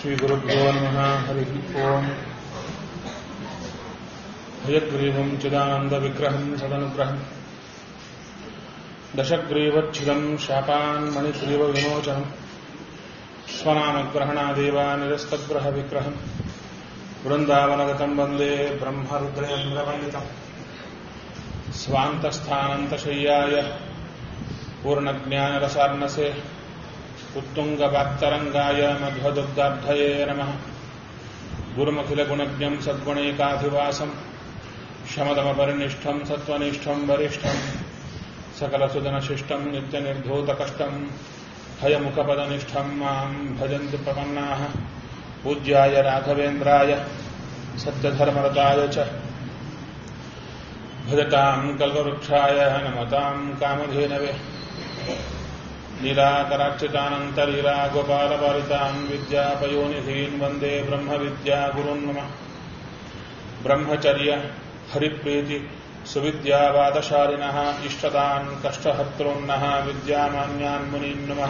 श्रीगुरुभ्यो नमः हरिः ओम् हयग्रीवम् चिदानन्दविग्रहम् सदनुग्रहम् दशग्रीवच्छिदम् शापान्मणिग्रीवविमोचनम् स्वनामग्रहणादेव निरस्तग्रहविग्रहम् वृन्दावनगतम् वन्दे ब्रह्मरुद्रेन्द्रवन्दितम् स्वान्तस्थानन्तशय्याय पूर्णज्ञानरसार्णसे उत्तुङ्गवाक्तरङ्गाय मध्वदुग्धाब्धये नमः गुरुमखिलगुणज्ञम् सद्गुणैकाधिवासम् शमदमपरिनिष्ठम् सत्त्वनिष्ठम् वरिष्ठम् सकलसुदनशिष्टम् नित्यनिर्धूतकष्टम् हयमुखपदनिष्ठम् माम् भजन्ति प्रपन्नाः पूज्याय राघवेन्द्राय सत्यधर्मरताय च भजताम् कल्पवृक्षाय नमताम् कामधेनवे लीलाकराक्षितानन्तलीला गोपालपालितान् विद्यापयोनिधीन् वन्दे ब्रह्मविद्यागुरुन् मम ब्रह्मचर्य हरिप्रीति सुविद्यावादशालिनः इष्टदान् कष्टहर्तॄन्नः विद्यामान्यान् मुनीन् नमः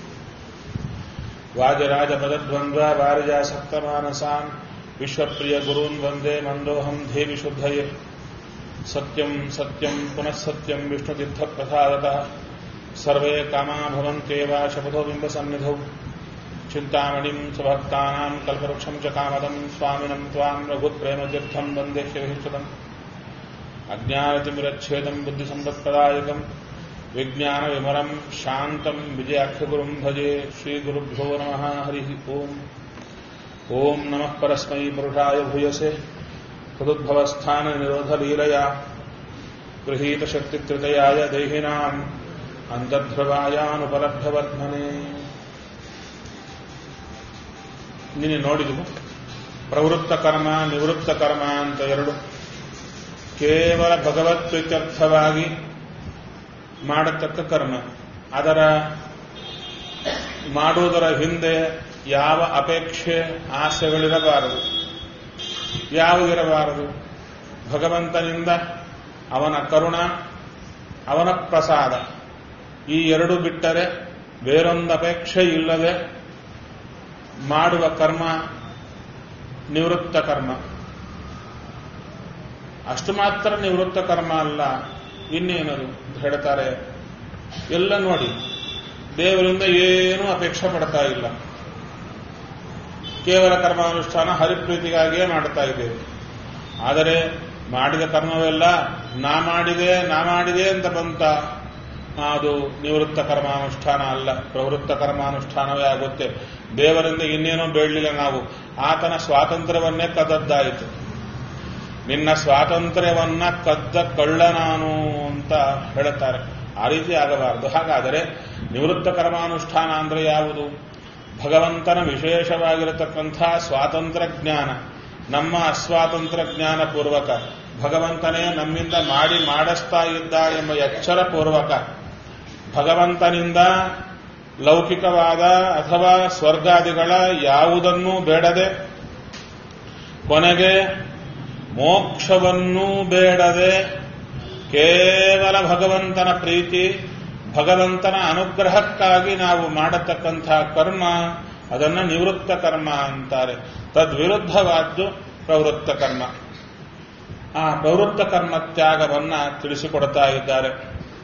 वाजराजपदद्वन्द्व वारिजासक्तमानसान् विश्वप्रियगुरून् वन्दे मन्दोऽहम् देवि शुद्धये सत्यम् सत्यम् पुनः सत्यम् विष्णुतीर्थप्रसादतः सर्वे कामा भवन्त्येव शपथो बिम्बसन्निधौ चिन्तामणिम् स्वभक्तानाम् कल्पवृक्षम् च कामदम् स्वामिनम् त्वाम् रघुप्रेमतीर्थम् वन्दे शिवहिष्टदम् अज्ञानतिमिरच्छेदम् बुद्धिसम्पत्प्रदायकम् विज्ञानविमरम् शान्तम् विजयाख्यगुरुम् भजे श्रीगुरुभ्यो नमः हरिः ओम् ॐ नमः परस्मै पुरुषाय भूयसे तदुद्भवस्थाननिरोधलीलया गृहीतशक्तिकृतयाय देहिनाम् ಅಂತರ್ಧ್ರುವಾಯಾನುಪಲಬ್ಧವರ್ಧನೆ ನಿನ್ನೆ ನೋಡಿದವು ಪ್ರವೃತ್ತ ಕರ್ಮ ನಿವೃತ್ತ ಕರ್ಮ ಅಂತ ಎರಡು ಕೇವಲ ಭಗವತ್ಪ್ರೀತ್ಯರ್ಥವಾಗಿ ಮಾಡತಕ್ಕ ಕರ್ಮ ಅದರ ಮಾಡುವುದರ ಹಿಂದೆ ಯಾವ ಅಪೇಕ್ಷೆ ಆಸೆಗಳಿರಬಾರದು ಯಾವುದಿರಬಾರದು ಭಗವಂತನಿಂದ ಅವನ ಕರುಣ ಅವನ ಪ್ರಸಾದ ಈ ಎರಡು ಬಿಟ್ಟರೆ ಬೇರೊಂದು ಅಪೇಕ್ಷೆ ಇಲ್ಲದೆ ಮಾಡುವ ಕರ್ಮ ನಿವೃತ್ತ ಕರ್ಮ ಅಷ್ಟು ಮಾತ್ರ ನಿವೃತ್ತ ಕರ್ಮ ಅಲ್ಲ ಇನ್ನೇನದು ಹೇಳ್ತಾರೆ ಎಲ್ಲ ನೋಡಿ ದೇವರಿಂದ ಏನೂ ಅಪೇಕ್ಷೆ ಪಡ್ತಾ ಇಲ್ಲ ಕೇವಲ ಕರ್ಮಾನುಷ್ಠಾನ ಹರಿಪ್ರೀತಿಗಾಗಿಯೇ ಮಾಡ್ತಾ ಇದ್ದೇವೆ ಆದರೆ ಮಾಡಿದ ಕರ್ಮವೆಲ್ಲ ನಾ ಮಾಡಿದೆ ನಾ ಮಾಡಿದೆ ಅಂತ ಬಂತ ಅದು ನಿವೃತ್ತ ಕರ್ಮಾನುಷ್ಠಾನ ಅಲ್ಲ ಪ್ರವೃತ್ತ ಕರ್ಮಾನುಷ್ಠಾನವೇ ಆಗುತ್ತೆ ದೇವರಿಂದ ಇನ್ನೇನೂ ಬೇಡಲಿಲ್ಲ ನಾವು ಆತನ ಸ್ವಾತಂತ್ರ್ಯವನ್ನೇ ಕದ್ದದ್ದಾಯಿತು ನಿನ್ನ ಸ್ವಾತಂತ್ರ್ಯವನ್ನ ಕದ್ದ ಕಳ್ಳ ನಾನು ಅಂತ ಹೇಳುತ್ತಾರೆ ಆ ರೀತಿ ಆಗಬಾರದು ಹಾಗಾದರೆ ನಿವೃತ್ತ ಕರ್ಮಾನುಷ್ಠಾನ ಅಂದ್ರೆ ಯಾವುದು ಭಗವಂತನ ವಿಶೇಷವಾಗಿರತಕ್ಕಂಥ ಸ್ವಾತಂತ್ರ್ಯ ಜ್ಞಾನ ನಮ್ಮ ಅಸ್ವಾತಂತ್ರ್ಯ ಜ್ಞಾನ ಪೂರ್ವಕ ಭಗವಂತನೇ ನಮ್ಮಿಂದ ಮಾಡಿ ಮಾಡಿಸ್ತಾ ಇದ್ದ ಎಂಬ ಎಚ್ಚರ ಪೂರ್ವಕ ಭಗವಂತನಿಂದ ಲೌಕಿಕವಾದ ಅಥವಾ ಸ್ವರ್ಗಾದಿಗಳ ಯಾವುದನ್ನೂ ಬೇಡದೆ ಕೊನೆಗೆ ಮೋಕ್ಷವನ್ನೂ ಬೇಡದೆ ಕೇವಲ ಭಗವಂತನ ಪ್ರೀತಿ ಭಗವಂತನ ಅನುಗ್ರಹಕ್ಕಾಗಿ ನಾವು ಮಾಡತಕ್ಕಂಥ ಕರ್ಮ ಅದನ್ನ ನಿವೃತ್ತ ಕರ್ಮ ಅಂತಾರೆ ತದ್ವಿರುದ್ಧವಾದ್ದು ಪ್ರವೃತ್ತ ಕರ್ಮ ಆ ಪ್ರವೃತ್ತ ಕರ್ಮ ತ್ಯಾಗವನ್ನ ತಿಳಿಸಿಕೊಡ್ತಾ ಇದ್ದಾರೆ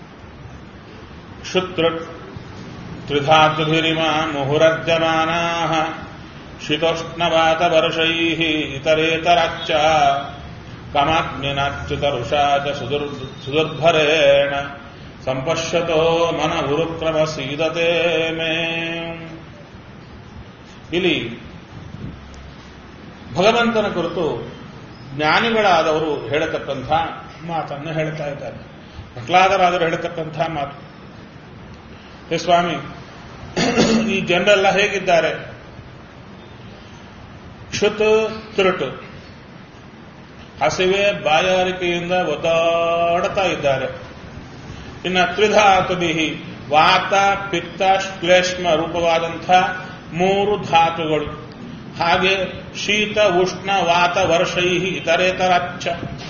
ಕ್ಷುತೃಕ್ ತ್ರಿಧಾತುಧಿರಿಮ ಮುಹುರರ್ಜಮಾನಾ ಶಿತೋಷ್ಣವಾತ ವರ್ಷೈ ಇತರೇತರಾಚ್ಚ ಕಮಾಗ್ನಿನಾಚ್ಯುತರುಷಾ ಚ ಸುದುರ್ಭರೇಣ ಸಂಪಶ್ಯತೋ ಮನ ಗುರುಕ್ರಮ ಸೀದತೆ ಮೇ ಇಲ್ಲಿ ಭಗವಂತನ ಕುರಿತು ಜ್ಞಾನಿಗಳಾದವರು ಹೇಳತಕ್ಕಂಥ ಮಾತನ್ನು ಹೇಳ್ತಾ ಇದ್ದಾರೆ ಪ್ರಹ್ಲಾದರಾದರು ಹೇಳತಕ್ಕಂಥ ಮಾತು ಹೇ ಸ್ವಾಮಿ ಈ ಜನರೆಲ್ಲ ಹೇಗಿದ್ದಾರೆ ಕ್ಷುತ್ ತಿರುಟು ಹಸಿವೆ ಬಾಯಾರಿಕೆಯಿಂದ ಒದ್ದಾಡ್ತಾ ಇದ್ದಾರೆ ಇನ್ನು ತ್ರಿಧಾತುಬಿಹಿ ವಾತ ಪಿತ್ತ ಶ್ಲೇಷ್ಮ ರೂಪವಾದಂಥ ಮೂರು ಧಾತುಗಳು ಹಾಗೆ ಶೀತ ಉಷ್ಣ ವಾತ ವರ್ಷೈ ಇತರೇತರಚ್ಚ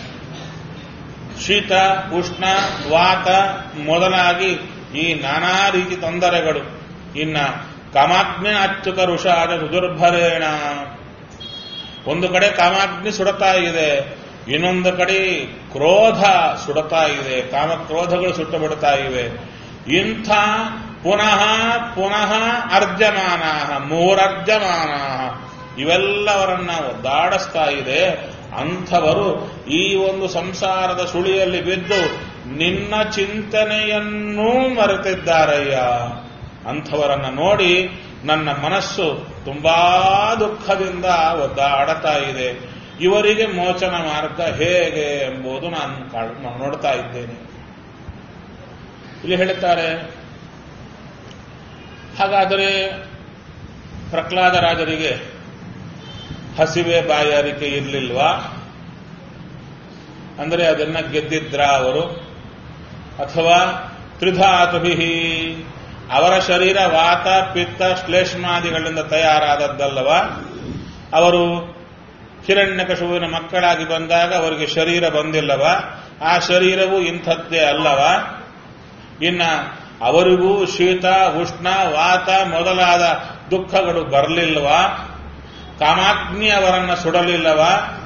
ಶೀತ ಉಷ್ಣ ವಾತ ಮೊದಲಾಗಿ ಈ ನಾನಾ ರೀತಿ ತೊಂದರೆಗಳು ಇನ್ನ ಕಾಮಾಗ್ನಿ ಅಚ್ಯುತ ಋಷಾದ ಸುದುರ್ಭರೇಣ ಒಂದು ಕಡೆ ಕಾಮಾಗ್ನಿ ಸುಡತಾ ಇದೆ ಇನ್ನೊಂದು ಕಡೆ ಕ್ರೋಧ ಸುಡತಾ ಇದೆ ಕಾಮಕ್ರೋಧಗಳು ಸುಟ್ಟು ಬಿಡ್ತಾ ಇವೆ ಇಂಥ ಪುನಃ ಪುನಃ ಅರ್ಜಮಾನ ಮೂರರ್ಜಮಾನ ಇವೆಲ್ಲವರನ್ನ ಒದ್ದಾಡಿಸ್ತಾ ಇದೆ ಅಂಥವರು ಈ ಒಂದು ಸಂಸಾರದ ಸುಳಿಯಲ್ಲಿ ಬಿದ್ದು ನಿನ್ನ ಚಿಂತನೆಯನ್ನೂ ಮರೆತಿದ್ದಾರಯ್ಯ ಅಂಥವರನ್ನ ನೋಡಿ ನನ್ನ ಮನಸ್ಸು ತುಂಬಾ ದುಃಖದಿಂದ ಒದ್ದಾಡತಾ ಇದೆ ಇವರಿಗೆ ಮೋಚನ ಮಾರ್ಗ ಹೇಗೆ ಎಂಬುದು ನಾನು ಕಾಳ್- ನೋಡ್ತಾ ಇದ್ದೇನೆ ಇಲ್ಲಿ ಹೇಳುತ್ತಾರೆ ಹಾಗಾದರೆ ಪ್ರಹ್ಲಾದರಾಜರಿಗೆ ಹಸಿವೆ ಬಾಯಾರಿಕೆ ಇರಲಿಲ್ವಾ ಅಂದರೆ ಅದನ್ನ ಗೆದ್ದಿದ್ರ ಅವರು ಅಥವಾ ತ್ರಿಧಾತುಭಿ ಅವರ ಶರೀರ ವಾತ ಪಿತ್ತ ಶ್ಲೇಷ್ಮಾದಿಗಳಿಂದ ತಯಾರಾದದ್ದಲ್ಲವ ಅವರು ಹಿರಣ್ಯಕಶುವಿನ ಮಕ್ಕಳಾಗಿ ಬಂದಾಗ ಅವರಿಗೆ ಶರೀರ ಬಂದಿಲ್ಲವ ಆ ಶರೀರವು ಇಂಥದ್ದೇ ಅಲ್ಲವ ಇನ್ನ ಅವರಿಗೂ ಶೀತ ಉಷ್ಣ ವಾತ ಮೊದಲಾದ ದುಃಖಗಳು ಬರಲಿಲ್ವಾ ಕಾಮಾಗ್ನಿ ಅವರನ್ನ ಸುಡಲಿಲ್ಲವ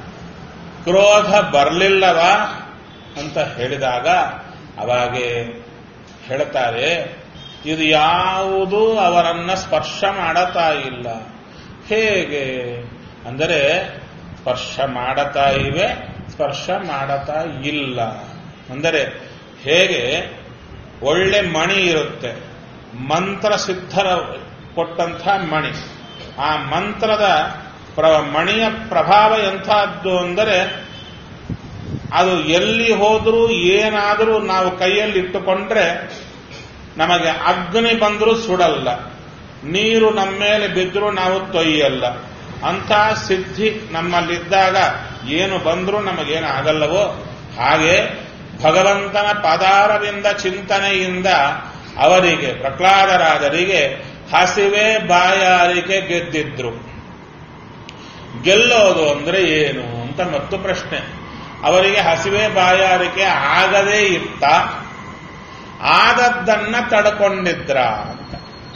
ಕ್ರೋಧ ಬರಲಿಲ್ಲವ ಅಂತ ಹೇಳಿದಾಗ ಅವಾಗೆ ಹೇಳ್ತಾರೆ ಇದು ಯಾವುದು ಅವರನ್ನ ಸ್ಪರ್ಶ ಮಾಡತಾ ಇಲ್ಲ ಹೇಗೆ ಅಂದರೆ ಸ್ಪರ್ಶ ಮಾಡತಾ ಇವೆ ಸ್ಪರ್ಶ ಮಾಡತಾ ಇಲ್ಲ ಅಂದರೆ ಹೇಗೆ ಒಳ್ಳೆ ಮಣಿ ಇರುತ್ತೆ ಮಂತ್ರ ಸಿದ್ಧರ ಕೊಟ್ಟಂಥ ಮಣಿ ಆ ಮಂತ್ರದ ಪ್ರ ಮಣಿಯ ಪ್ರಭಾವ ಎಂಥದ್ದು ಅಂದರೆ ಅದು ಎಲ್ಲಿ ಹೋದರೂ ಏನಾದರೂ ನಾವು ಕೈಯಲ್ಲಿ ಇಟ್ಟುಕೊಂಡ್ರೆ ನಮಗೆ ಅಗ್ನಿ ಬಂದರೂ ಸುಡಲ್ಲ ನೀರು ನಮ್ಮ ಮೇಲೆ ಬಿದ್ದರೂ ನಾವು ತೊಯ್ಯಲ್ಲ ಅಂಥ ಸಿದ್ಧಿ ನಮ್ಮಲ್ಲಿದ್ದಾಗ ಏನು ಬಂದರೂ ನಮಗೇನು ಆಗಲ್ಲವೋ ಹಾಗೆ ಭಗವಂತನ ಪದಾರವಿಂದ ಚಿಂತನೆಯಿಂದ ಅವರಿಗೆ ಪ್ರಹ್ಲಾದರಾಜರಿಗೆ ಹಸಿವೆ ಬಾಯಾರಿಕೆ ಗೆದ್ದಿದ್ರು ಗೆಲ್ಲೋದು ಅಂದ್ರೆ ಏನು ಅಂತ ಮತ್ತು ಪ್ರಶ್ನೆ ಅವರಿಗೆ ಹಸಿವೆ ಬಾಯಾರಿಕೆ ಆಗದೇ ಇತ್ತ ಆದದ್ದನ್ನ ತಡ್ಕೊಂಡಿದ್ರ ಅಂತ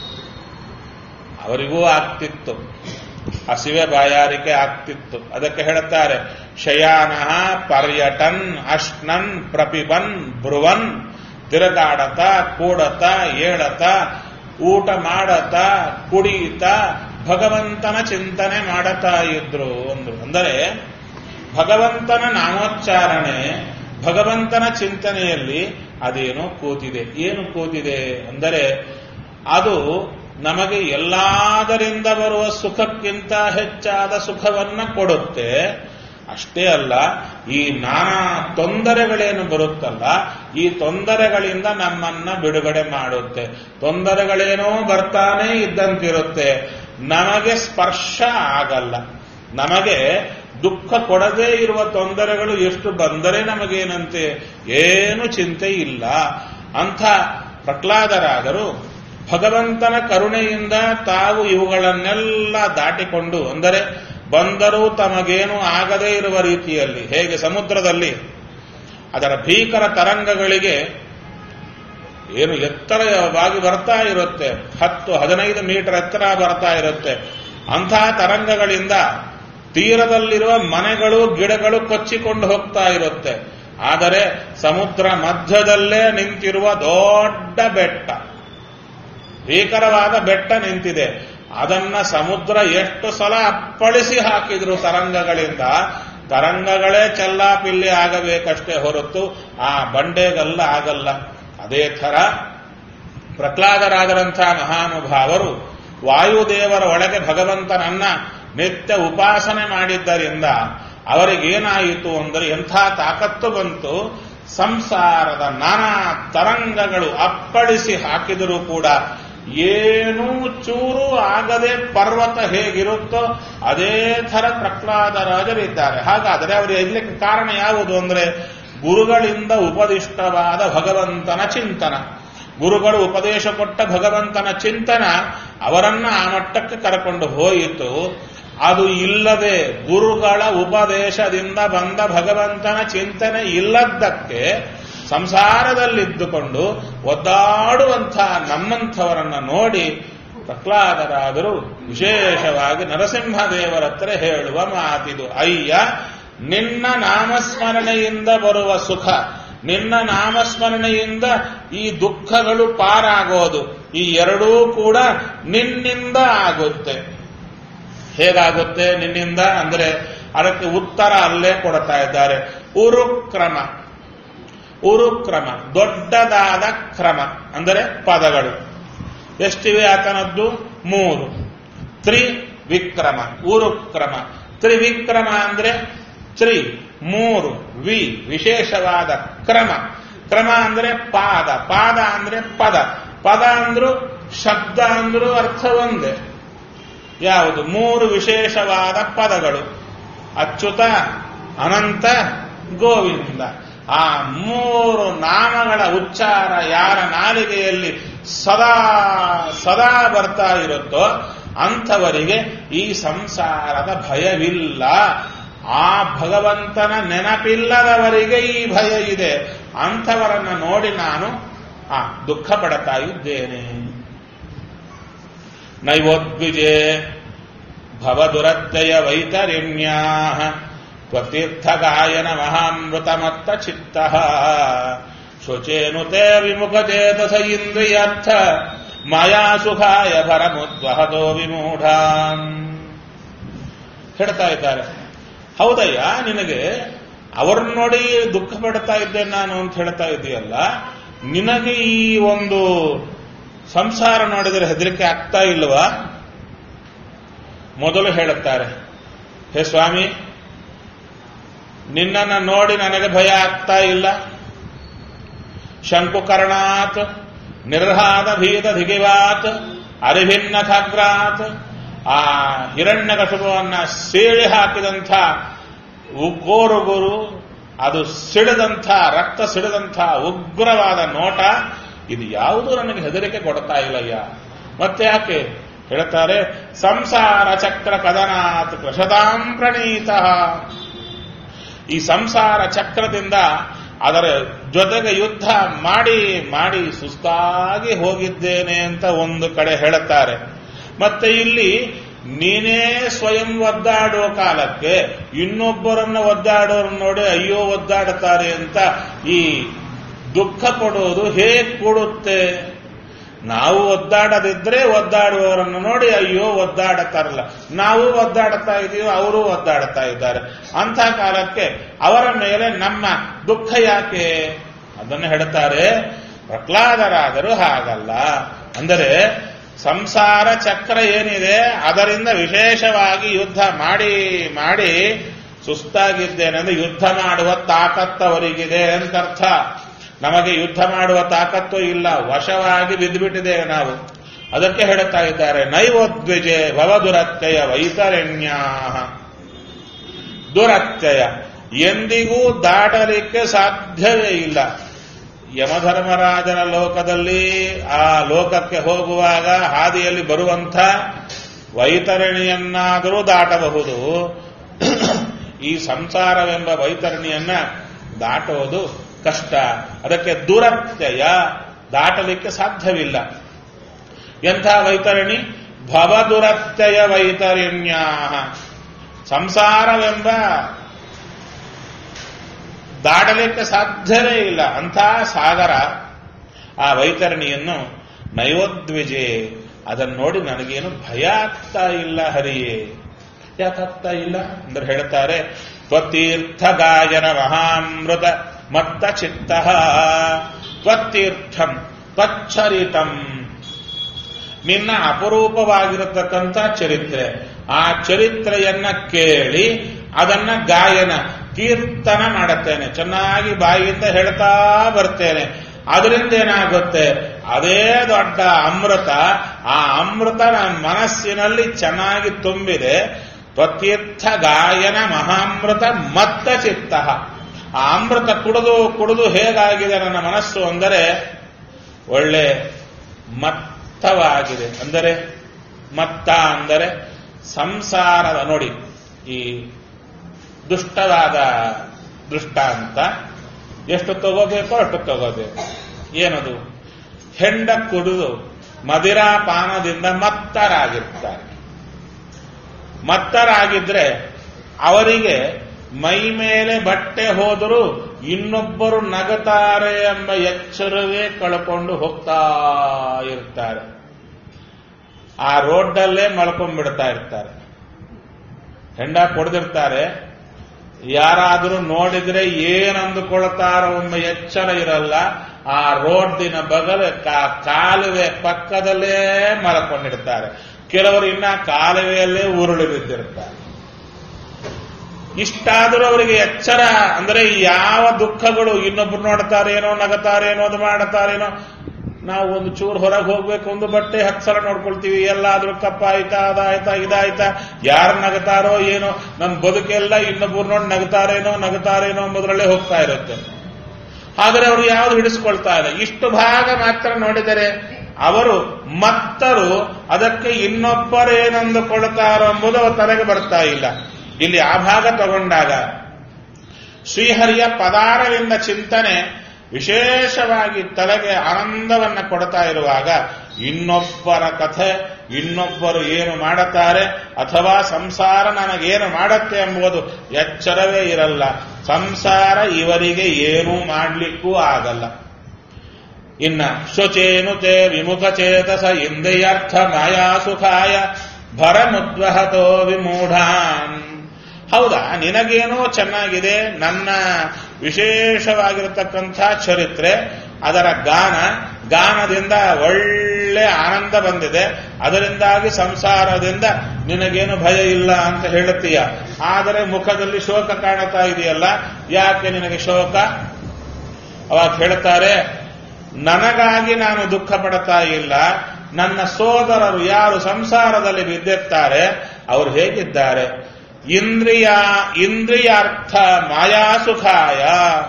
ಅವರಿಗೂ ಆಗ್ತಿತ್ತು ಹಸಿವೆ ಬಾಯಾರಿಕೆ ಆಗ್ತಿತ್ತು ಅದಕ್ಕೆ ಹೇಳುತ್ತಾರೆ ಶಯಾನ ಪರ್ಯಟನ್ ಅಶ್ನನ್ ಪ್ರಪಿಬನ್ ಬ್ರುವನ್ ತಿರುಗಾಡತ ಕೂಡತ ಏಳತ ಊಟ ಮಾಡತ ಕುಡಿಯುತ್ತ ಭಗವಂತನ ಚಿಂತನೆ ಮಾಡತಾ ಇದ್ರು ಅಂದ್ರು ಅಂದರೆ ಭಗವಂತನ ನಾಮೋಚ್ಚಾರಣೆ ಭಗವಂತನ ಚಿಂತನೆಯಲ್ಲಿ ಅದೇನೋ ಕೂತಿದೆ ಏನು ಕೂತಿದೆ ಅಂದರೆ ಅದು ನಮಗೆ ಎಲ್ಲಾದರಿಂದ ಬರುವ ಸುಖಕ್ಕಿಂತ ಹೆಚ್ಚಾದ ಸುಖವನ್ನ ಕೊಡುತ್ತೆ ಅಷ್ಟೇ ಅಲ್ಲ ಈ ನಾನಾ ತೊಂದರೆಗಳೇನು ಬರುತ್ತಲ್ಲ ಈ ತೊಂದರೆಗಳಿಂದ ನಮ್ಮನ್ನ ಬಿಡುಗಡೆ ಮಾಡುತ್ತೆ ತೊಂದರೆಗಳೇನೋ ಬರ್ತಾನೆ ಇದ್ದಂತಿರುತ್ತೆ ನಮಗೆ ಸ್ಪರ್ಶ ಆಗಲ್ಲ ನಮಗೆ ದುಃಖ ಕೊಡದೇ ಇರುವ ತೊಂದರೆಗಳು ಎಷ್ಟು ಬಂದರೆ ನಮಗೇನಂತೆ ಏನು ಚಿಂತೆ ಇಲ್ಲ ಅಂಥ ಪ್ರಹ್ಲಾದರಾದರು ಭಗವಂತನ ಕರುಣೆಯಿಂದ ತಾವು ಇವುಗಳನ್ನೆಲ್ಲ ದಾಟಿಕೊಂಡು ಅಂದರೆ ಬಂದರೂ ತಮಗೇನು ಆಗದೇ ಇರುವ ರೀತಿಯಲ್ಲಿ ಹೇಗೆ ಸಮುದ್ರದಲ್ಲಿ ಅದರ ಭೀಕರ ತರಂಗಗಳಿಗೆ ಏನು ಎತ್ತರವಾಗಿ ಬರ್ತಾ ಇರುತ್ತೆ ಹತ್ತು ಹದಿನೈದು ಮೀಟರ್ ಎತ್ತರ ಬರ್ತಾ ಇರುತ್ತೆ ಅಂಥ ತರಂಗಗಳಿಂದ ತೀರದಲ್ಲಿರುವ ಮನೆಗಳು ಗಿಡಗಳು ಕೊಚ್ಚಿಕೊಂಡು ಹೋಗ್ತಾ ಇರುತ್ತೆ ಆದರೆ ಸಮುದ್ರ ಮಧ್ಯದಲ್ಲೇ ನಿಂತಿರುವ ದೊಡ್ಡ ಬೆಟ್ಟ ಭೀಕರವಾದ ಬೆಟ್ಟ ನಿಂತಿದೆ ಅದನ್ನ ಸಮುದ್ರ ಎಷ್ಟು ಸಲ ಅಪ್ಪಳಿಸಿ ಹಾಕಿದ್ರು ತರಂಗಗಳಿಂದ ತರಂಗಗಳೇ ಚೆಲ್ಲಾಪಿಲ್ಲಿ ಆಗಬೇಕಷ್ಟೇ ಹೊರತು ಆ ಬಂಡೆಗಲ್ಲ ಆಗಲ್ಲ ಅದೇ ಥರ ಪ್ರಹ್ಲಾದರಾದರಂಥ ಮಹಾನುಭಾವರು ವಾಯುದೇವರ ಒಳಗೆ ಭಗವಂತನನ್ನ ನಿತ್ಯ ಉಪಾಸನೆ ಮಾಡಿದ್ದರಿಂದ ಅವರಿಗೇನಾಯಿತು ಅಂದರೆ ಎಂಥ ತಾಕತ್ತು ಬಂತು ಸಂಸಾರದ ನಾನಾ ತರಂಗಗಳು ಅಪ್ಪಳಿಸಿ ಹಾಕಿದರೂ ಕೂಡ ಏನೂ ಚೂರು ಆಗದೆ ಪರ್ವತ ಹೇಗಿರುತ್ತೋ ಅದೇ ಥರ ಪ್ರಹ್ಲಾದರಾಜರಿದ್ದಾರೆ ಹಾಗಾದರೆ ಅವರು ಇರ್ಲಿಕ್ಕೆ ಕಾರಣ ಯಾವುದು ಅಂದ್ರೆ ಗುರುಗಳಿಂದ ಉಪದಿಷ್ಟವಾದ ಭಗವಂತನ ಚಿಂತನ ಗುರುಗಳು ಉಪದೇಶ ಕೊಟ್ಟ ಭಗವಂತನ ಚಿಂತನ ಅವರನ್ನ ಆ ಮಟ್ಟಕ್ಕೆ ಕರ್ಕೊಂಡು ಹೋಯಿತು ಅದು ಇಲ್ಲದೆ ಗುರುಗಳ ಉಪದೇಶದಿಂದ ಬಂದ ಭಗವಂತನ ಚಿಂತನೆ ಇಲ್ಲದ್ದಕ್ಕೆ ಸಂಸಾರದಲ್ಲಿದ್ದುಕೊಂಡು ಒದ್ದಾಡುವಂಥ ನಮ್ಮಂಥವರನ್ನ ನೋಡಿ ಪ್ರಹ್ಲಾದರಾದರೂ ವಿಶೇಷವಾಗಿ ನರಸಿಂಹದೇವರ ಹತ್ರ ಹೇಳುವ ಮಾತಿದು ಅಯ್ಯ ನಿನ್ನ ನಾಮಸ್ಮರಣೆಯಿಂದ ಬರುವ ಸುಖ ನಿನ್ನ ನಾಮಸ್ಮರಣೆಯಿಂದ ಈ ದುಃಖಗಳು ಪಾರಾಗೋದು ಈ ಎರಡೂ ಕೂಡ ನಿನ್ನಿಂದ ಆಗುತ್ತೆ ಹೇಗಾಗುತ್ತೆ ನಿನ್ನಿಂದ ಅಂದರೆ ಅದಕ್ಕೆ ಉತ್ತರ ಅಲ್ಲೇ ಕೊಡ್ತಾ ಇದ್ದಾರೆ ಉರುಕ್ರಮ ಉರುಕ್ರಮ ದೊಡ್ಡದಾದ ಕ್ರಮ ಅಂದರೆ ಪದಗಳು ಎಷ್ಟಿವೆ ಆತನದ್ದು ಮೂರು ತ್ರಿ ವಿಕ್ರಮ ಉರುಕ್ರಮ ತ್ರಿವಿಕ್ರಮ ಅಂದ್ರೆ ತ್ರಿ ಮೂರು ವಿ ವಿಶೇಷವಾದ ಕ್ರಮ ಕ್ರಮ ಅಂದ್ರೆ ಪಾದ ಪಾದ ಅಂದ್ರೆ ಪದ ಪದ ಅಂದ್ರು ಶಬ್ದ ಅಂದ್ರು ಅರ್ಥ ಒಂದೇ ಯಾವುದು ಮೂರು ವಿಶೇಷವಾದ ಪದಗಳು ಅಚ್ಯುತ ಅನಂತ ಗೋವಿಂದ ಆ ಮೂರು ನಾಮಗಳ ಉಚ್ಚಾರ ಯಾರ ನಾಲಿಗೆಯಲ್ಲಿ ಸದಾ ಸದಾ ಬರ್ತಾ ಇರುತ್ತೋ ಅಂಥವರಿಗೆ ಈ ಸಂಸಾರದ ಭಯವಿಲ್ಲ ಆ ಭಗವಂತನ ನೆನಪಿಲ್ಲದವರಿಗೆ ಈ ಭಯ ಇದೆ ಅಂಥವರನ್ನ ನೋಡಿ ನಾನು ಆ ದುಃಖ ಪಡ್ತಾ ಇದ್ದೇನೆ ನೈವೋದ್ವಿಜೆ ಭವದುರತ್ಯಯ ವೈತರಿಣ್ಯಾ ತ್ವತೀರ್ಥಗಾಯನ ಮಹಾಮೃತಮತ್ತ ಚಿತ್ತ ಶುಚೇನುತೆ ವಿಮುಖಚೇತಸ ಇಂದ್ರಿಯರ್ಥ ಮಾಯಾ ಸುಖಾಯ ಭರಮುದ್ವಹದೋ ವಿಮೂಢ ಹೇಳ್ತಾ ಇದ್ದಾರೆ ಹೌದಯ್ಯ ನಿನಗೆ ಅವ್ರನ್ನ ನೋಡಿ ದುಃಖ ಪಡ್ತಾ ಇದ್ದೆ ನಾನು ಅಂತ ಹೇಳ್ತಾ ಇದೆಯಲ್ಲ ನಿನಗೆ ಈ ಒಂದು ಸಂಸಾರ ನೋಡಿದರೆ ಹೆದರಿಕೆ ಆಗ್ತಾ ಇಲ್ವಾ ಮೊದಲು ಹೇಳುತ್ತಾರೆ ಹೇ ಸ್ವಾಮಿ ನಿನ್ನನ್ನು ನೋಡಿ ನನಗೆ ಭಯ ಆಗ್ತಾ ಇಲ್ಲ ಶಂಕುಕರ್ಣಾತ್ ನಿರ್ಹಾದ ಭೀತ ಧಿಗಿವಾತ್ ಅರಿಭಿನ್ನ ಖಗ್ರಾತ್ ಆ ಹಿರಣ್ಯಕಶುಪವನ್ನ ಸೀಳಿ ಹಾಕಿದಂಥ ಉಗ್ಗೋರುಗುರು ಅದು ಸಿಡಿದಂಥ ರಕ್ತ ಸಿಡಿದಂಥ ಉಗ್ರವಾದ ನೋಟ ಇದು ಯಾವುದು ನನಗೆ ಹೆದರಿಕೆ ಕೊಡ್ತಾ ಇಲ್ಲಯ್ಯ ಮತ್ತೆ ಯಾಕೆ ಹೇಳ್ತಾರೆ ಸಂಸಾರ ಚಕ್ರ ಕದನಾತ್ ಕೃಷದಾಂ ಪ್ರಣೀತ ಈ ಸಂಸಾರ ಚಕ್ರದಿಂದ ಅದರ ಜೊತೆಗೆ ಯುದ್ಧ ಮಾಡಿ ಮಾಡಿ ಸುಸ್ತಾಗಿ ಹೋಗಿದ್ದೇನೆ ಅಂತ ಒಂದು ಕಡೆ ಹೇಳುತ್ತಾರೆ ಮತ್ತೆ ಇಲ್ಲಿ ನೀನೇ ಸ್ವಯಂ ಒದ್ದಾಡೋ ಕಾಲಕ್ಕೆ ಇನ್ನೊಬ್ಬರನ್ನ ಒದ್ದಾಡೋರನ್ನ ನೋಡಿ ಅಯ್ಯೋ ಒದ್ದಾಡುತ್ತಾರೆ ಅಂತ ಈ ದುಃಖ ಪಡೋದು ಹೇಗೆ ಕೊಡುತ್ತೆ ನಾವು ಒದ್ದಾಡದಿದ್ರೆ ಒದ್ದಾಡುವವರನ್ನು ನೋಡಿ ಅಯ್ಯೋ ಒದ್ದಾಡತಾರಲ್ಲ ನಾವು ಒದ್ದಾಡ್ತಾ ಇದೀವಿ ಅವರು ಒದ್ದಾಡ್ತಾ ಇದ್ದಾರೆ ಅಂಥ ಕಾಲಕ್ಕೆ ಅವರ ಮೇಲೆ ನಮ್ಮ ದುಃಖ ಯಾಕೆ ಅದನ್ನು ಹೇಳ್ತಾರೆ ಪ್ರಹ್ಲಾದರಾದರೂ ಹಾಗಲ್ಲ ಅಂದರೆ ಸಂಸಾರ ಚಕ್ರ ಏನಿದೆ ಅದರಿಂದ ವಿಶೇಷವಾಗಿ ಯುದ್ಧ ಮಾಡಿ ಮಾಡಿ ಸುಸ್ತಾಗಿದ್ದೇನೆ ಅಂದ್ರೆ ಯುದ್ಧ ಮಾಡುವ ತಾಕತ್ತವರಿಗಿದೆ ಅಂತ ಅರ್ಥ ನಮಗೆ ಯುದ್ಧ ಮಾಡುವ ತಾಕತ್ತು ಇಲ್ಲ ವಶವಾಗಿ ಬಿದ್ದುಬಿಟ್ಟಿದ್ದೇವೆ ನಾವು ಅದಕ್ಕೆ ಹೇಳುತ್ತಾ ಇದ್ದಾರೆ ನೈವೋದ್ವಿಜೆ ಭವದುರತ್ಯಯ ವೈತರಣ್ಯ ದುರತ್ಯಯ ಎಂದಿಗೂ ದಾಟಲಿಕ್ಕೆ ಸಾಧ್ಯವೇ ಇಲ್ಲ ಯಮಧರ್ಮರಾಜನ ಲೋಕದಲ್ಲಿ ಆ ಲೋಕಕ್ಕೆ ಹೋಗುವಾಗ ಹಾದಿಯಲ್ಲಿ ಬರುವಂಥ ವೈತರಣಿಯನ್ನಾದರೂ ದಾಟಬಹುದು ಈ ಸಂಸಾರವೆಂಬ ವೈತರಣಿಯನ್ನ ದಾಟೋದು ಕಷ್ಟ ಅದಕ್ಕೆ ದುರತ್ಯಯ ದಾಟಲಿಕ್ಕೆ ಸಾಧ್ಯವಿಲ್ಲ ಎಂಥ ವೈತರಣಿ ಭವದುರತ್ಯಯ ವೈತರಣ್ಯ ಸಂಸಾರವೆಂಬ ದಾಟಲಿಕ್ಕೆ ಸಾಧ್ಯವೇ ಇಲ್ಲ ಅಂಥ ಸಾಗರ ಆ ವೈತರಣಿಯನ್ನು ನೈವೋದ್ವಿಜೆ ಅದನ್ನು ನೋಡಿ ನನಗೇನು ಭಯ ಆಗ್ತಾ ಇಲ್ಲ ಹರಿಯೇ ಯಾಕಾಗ್ತಾ ಇಲ್ಲ ಅಂದ್ರೆ ಹೇಳ್ತಾರೆ ತ್ವತೀರ್ಥ ಗಾಯನ ಮಹಾಮೃತ ಮತ್ತ ಚಿತ್ತ ತ್ವತೀರ್ಥಂ ತ್ವಚ್ಚರಿತಂ ನಿನ್ನ ಅಪರೂಪವಾಗಿರತಕ್ಕಂಥ ಚರಿತ್ರೆ ಆ ಚರಿತ್ರೆಯನ್ನ ಕೇಳಿ ಅದನ್ನ ಗಾಯನ ಕೀರ್ತನ ಮಾಡುತ್ತೇನೆ ಚೆನ್ನಾಗಿ ಬಾಯಿಯಿಂದ ಹೇಳ್ತಾ ಬರ್ತೇನೆ ಅದರಿಂದ ಏನಾಗುತ್ತೆ ಅದೇ ದೊಡ್ಡ ಅಮೃತ ಆ ಅಮೃತ ನನ್ನ ಮನಸ್ಸಿನಲ್ಲಿ ಚೆನ್ನಾಗಿ ತುಂಬಿದೆ ತ್ವತೀರ್ಥ ಗಾಯನ ಮಹಾಮೃತ ಮತ್ತ ಚಿತ್ತ ಆ ಅಮೃತ ಕುಡಿದು ಕುಡಿದು ಹೇಗಾಗಿದೆ ನನ್ನ ಮನಸ್ಸು ಅಂದರೆ ಒಳ್ಳೆ ಮತ್ತವಾಗಿದೆ ಅಂದರೆ ಮತ್ತ ಅಂದರೆ ಸಂಸಾರದ ನೋಡಿ ಈ ದುಷ್ಟವಾದ ದೃಷ್ಟಾಂತ ಎಷ್ಟು ತಗೋಬೇಕೋ ಅಷ್ಟು ತಗೋಬೇಕು ಏನದು ಹೆಂಡ ಕುಡಿದು ಮದಿರಾಪಾನದಿಂದ ಮತ್ತರಾಗಿರ್ತಾರೆ ಮತ್ತರಾಗಿದ್ರೆ ಅವರಿಗೆ ಮೈ ಮೇಲೆ ಬಟ್ಟೆ ಹೋದರೂ ಇನ್ನೊಬ್ಬರು ನಗತಾರೆ ಎಂಬ ಎಚ್ಚರವೇ ಕಳ್ಕೊಂಡು ಹೋಗ್ತಾ ಇರ್ತಾರೆ ಆ ರೋಡ್ಡಲ್ಲೇ ಮಲ್ಕೊಂಡ್ಬಿಡ್ತಾ ಇರ್ತಾರೆ ಹೆಂಡ ಕೊಡ್ದಿರ್ತಾರೆ ಯಾರಾದರೂ ನೋಡಿದ್ರೆ ಏನ್ ಅಂದುಕೊಳ್ತಾರೋ ಎಂಬ ಎಚ್ಚರ ಇರಲ್ಲ ಆ ರೋಡ್ಡಿನ ಬಗಲ ಕಾಲುವೆ ಪಕ್ಕದಲ್ಲೇ ಮಲ್ಕೊಂಡಿರ್ತಾರೆ ಕೆಲವರು ಇನ್ನ ಕಾಲುವೆಯಲ್ಲೇ ಉರುಳಿ ಬಿದ್ದಿರ್ತಾರೆ ಇಷ್ಟಾದರೂ ಅವರಿಗೆ ಎಚ್ಚರ ಅಂದ್ರೆ ಯಾವ ದುಃಖಗಳು ಇನ್ನೊಬ್ರು ನೋಡ್ತಾರೇನೋ ನಗತಾರೇನೋ ಅದು ಮಾಡ್ತಾರೇನೋ ನಾವು ಒಂದು ಚೂರು ಹೊರಗೆ ಹೋಗ್ಬೇಕು ಒಂದು ಬಟ್ಟೆ ಹತ್ತು ಸಲ ನೋಡ್ಕೊಳ್ತೀವಿ ಎಲ್ಲಾದ್ರೂ ಕಪ್ಪ ಆಯ್ತಾ ಅದಾಯ್ತಾ ಇದಾಯ್ತಾ ಯಾರು ನಗತಾರೋ ಏನೋ ನಮ್ಮ ಬದುಕೆಲ್ಲ ಇನ್ನೊಬ್ರು ನೋಡಿ ನಗತಾರೇನೋ ನಗತಾರೇನೋ ಎಂಬುದರಲ್ಲೇ ಹೋಗ್ತಾ ಇರುತ್ತೆ ಆದರೆ ಅವರು ಯಾವುದು ಹಿಡಿಸ್ಕೊಳ್ತಾ ಇಲ್ಲ ಇಷ್ಟು ಭಾಗ ಮಾತ್ರ ನೋಡಿದರೆ ಅವರು ಮತ್ತರು ಅದಕ್ಕೆ ಇನ್ನೊಬ್ಬರೇನೆಂದುಕೊಳ್ತಾರೋ ಎಂಬುದು ಅವರ ತಲೆಗೆ ಬರ್ತಾ ಇಲ್ಲ ಇಲ್ಲಿ ಆ ಭಾಗ ತಗೊಂಡಾಗ ಶ್ರೀಹರಿಯ ಪದಾರದಿಂದ ಚಿಂತನೆ ವಿಶೇಷವಾಗಿ ತಲೆಗೆ ಆನಂದವನ್ನ ಕೊಡ್ತಾ ಇರುವಾಗ ಇನ್ನೊಬ್ಬರ ಕಥೆ ಇನ್ನೊಬ್ಬರು ಏನು ಮಾಡುತ್ತಾರೆ ಅಥವಾ ಸಂಸಾರ ನನಗೇನು ಮಾಡತ್ತೆ ಎಂಬುದು ಎಚ್ಚರವೇ ಇರಲ್ಲ ಸಂಸಾರ ಇವರಿಗೆ ಏನೂ ಮಾಡಲಿಕ್ಕೂ ಆಗಲ್ಲ ಇನ್ನ ಶುಚೇನುತೆ ವಿಮುಖ ಚೇತಸ ಇಂದ್ರಿಯರ್ಥ ಮಾಯಾ ಸುಖಾಯ ಭರಮುದ್ವಹತೋ ವಿಮೂಢಾನ್ ಹೌದಾ ನಿನಗೇನೋ ಚೆನ್ನಾಗಿದೆ ನನ್ನ ವಿಶೇಷವಾಗಿರತಕ್ಕಂಥ ಚರಿತ್ರೆ ಅದರ ಗಾನ ಗಾನದಿಂದ ಒಳ್ಳೆ ಆನಂದ ಬಂದಿದೆ ಅದರಿಂದಾಗಿ ಸಂಸಾರದಿಂದ ನಿನಗೇನು ಭಯ ಇಲ್ಲ ಅಂತ ಹೇಳುತ್ತೀಯ ಆದರೆ ಮುಖದಲ್ಲಿ ಶೋಕ ಕಾಣುತ್ತಾ ಇದೆಯಲ್ಲ ಯಾಕೆ ನಿನಗೆ ಶೋಕ ಅವಾಗ ಹೇಳ್ತಾರೆ ನನಗಾಗಿ ನಾನು ದುಃಖ ಪಡ್ತಾ ಇಲ್ಲ ನನ್ನ ಸೋದರರು ಯಾರು ಸಂಸಾರದಲ್ಲಿ ಬಿದ್ದಿರ್ತಾರೆ ಅವರು ಹೇಗಿದ್ದಾರೆ ಇಂದ್ರಿಯ ಇಂದ್ರಿಯಾರ್ಥ ಮಾಯಾಸುಖಾಯ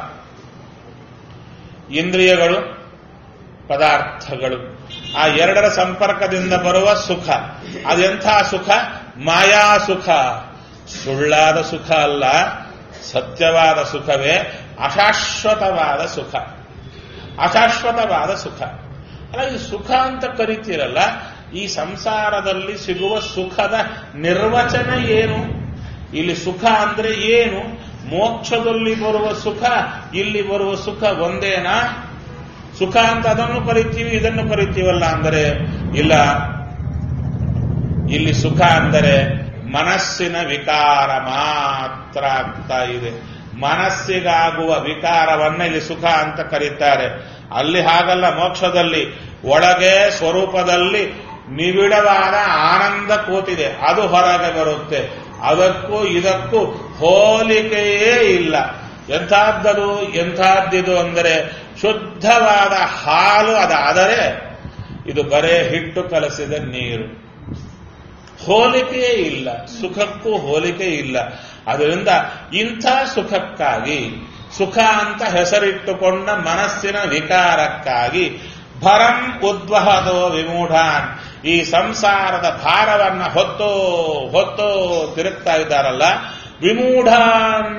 ಇಂದ್ರಿಯಗಳು ಪದಾರ್ಥಗಳು ಆ ಎರಡರ ಸಂಪರ್ಕದಿಂದ ಬರುವ ಸುಖ ಅದೆಂಥ ಸುಖ ಮಾಯಾ ಸುಖ ಸುಳ್ಳಾದ ಸುಖ ಅಲ್ಲ ಸತ್ಯವಾದ ಸುಖವೇ ಅಶಾಶ್ವತವಾದ ಸುಖ ಅಶಾಶ್ವತವಾದ ಸುಖ ಅಲ್ಲ ಈ ಸುಖ ಅಂತ ಕರಿತೀರಲ್ಲ ಈ ಸಂಸಾರದಲ್ಲಿ ಸಿಗುವ ಸುಖದ ನಿರ್ವಚನ ಏನು ಇಲ್ಲಿ ಸುಖ ಅಂದ್ರೆ ಏನು ಮೋಕ್ಷದಲ್ಲಿ ಬರುವ ಸುಖ ಇಲ್ಲಿ ಬರುವ ಸುಖ ಒಂದೇನಾ ಸುಖ ಅಂತ ಅದನ್ನು ಕರಿತೀವಿ ಇದನ್ನು ಕರಿತೀವಲ್ಲ ಅಂದರೆ ಇಲ್ಲ ಇಲ್ಲಿ ಸುಖ ಅಂದರೆ ಮನಸ್ಸಿನ ವಿಕಾರ ಮಾತ್ರ ಆಗ್ತಾ ಇದೆ ಮನಸ್ಸಿಗಾಗುವ ವಿಕಾರವನ್ನ ಇಲ್ಲಿ ಸುಖ ಅಂತ ಕರೀತಾರೆ ಅಲ್ಲಿ ಹಾಗಲ್ಲ ಮೋಕ್ಷದಲ್ಲಿ ಒಳಗೆ ಸ್ವರೂಪದಲ್ಲಿ ನಿಬಿಡವಾದ ಆನಂದ ಕೂತಿದೆ ಅದು ಹೊರಗೆ ಬರುತ್ತೆ ಅದಕ್ಕೂ ಇದಕ್ಕೂ ಹೋಲಿಕೆಯೇ ಇಲ್ಲ ಎಂಥದ್ದದು ಎಂಥದ್ದಿದು ಅಂದರೆ ಶುದ್ಧವಾದ ಹಾಲು ಅದಾದರೆ ಇದು ಬರೇ ಹಿಟ್ಟು ಕಲಸಿದ ನೀರು ಹೋಲಿಕೆಯೇ ಇಲ್ಲ ಸುಖಕ್ಕೂ ಹೋಲಿಕೆ ಇಲ್ಲ ಅದರಿಂದ ಇಂಥ ಸುಖಕ್ಕಾಗಿ ಸುಖ ಅಂತ ಹೆಸರಿಟ್ಟುಕೊಂಡ ಮನಸ್ಸಿನ ವಿಕಾರಕ್ಕಾಗಿ ಭರಂ ಉದ್ವಹದೋ ವಿಮೂಢಾನ್ ಈ ಸಂಸಾರದ ಭಾರವನ್ನ ಹೊತ್ತೋ ಹೊತ್ತೋ ತಿರುಗ್ತಾ ಇದ್ದಾರಲ್ಲ ವಿಮೂಢಾನ್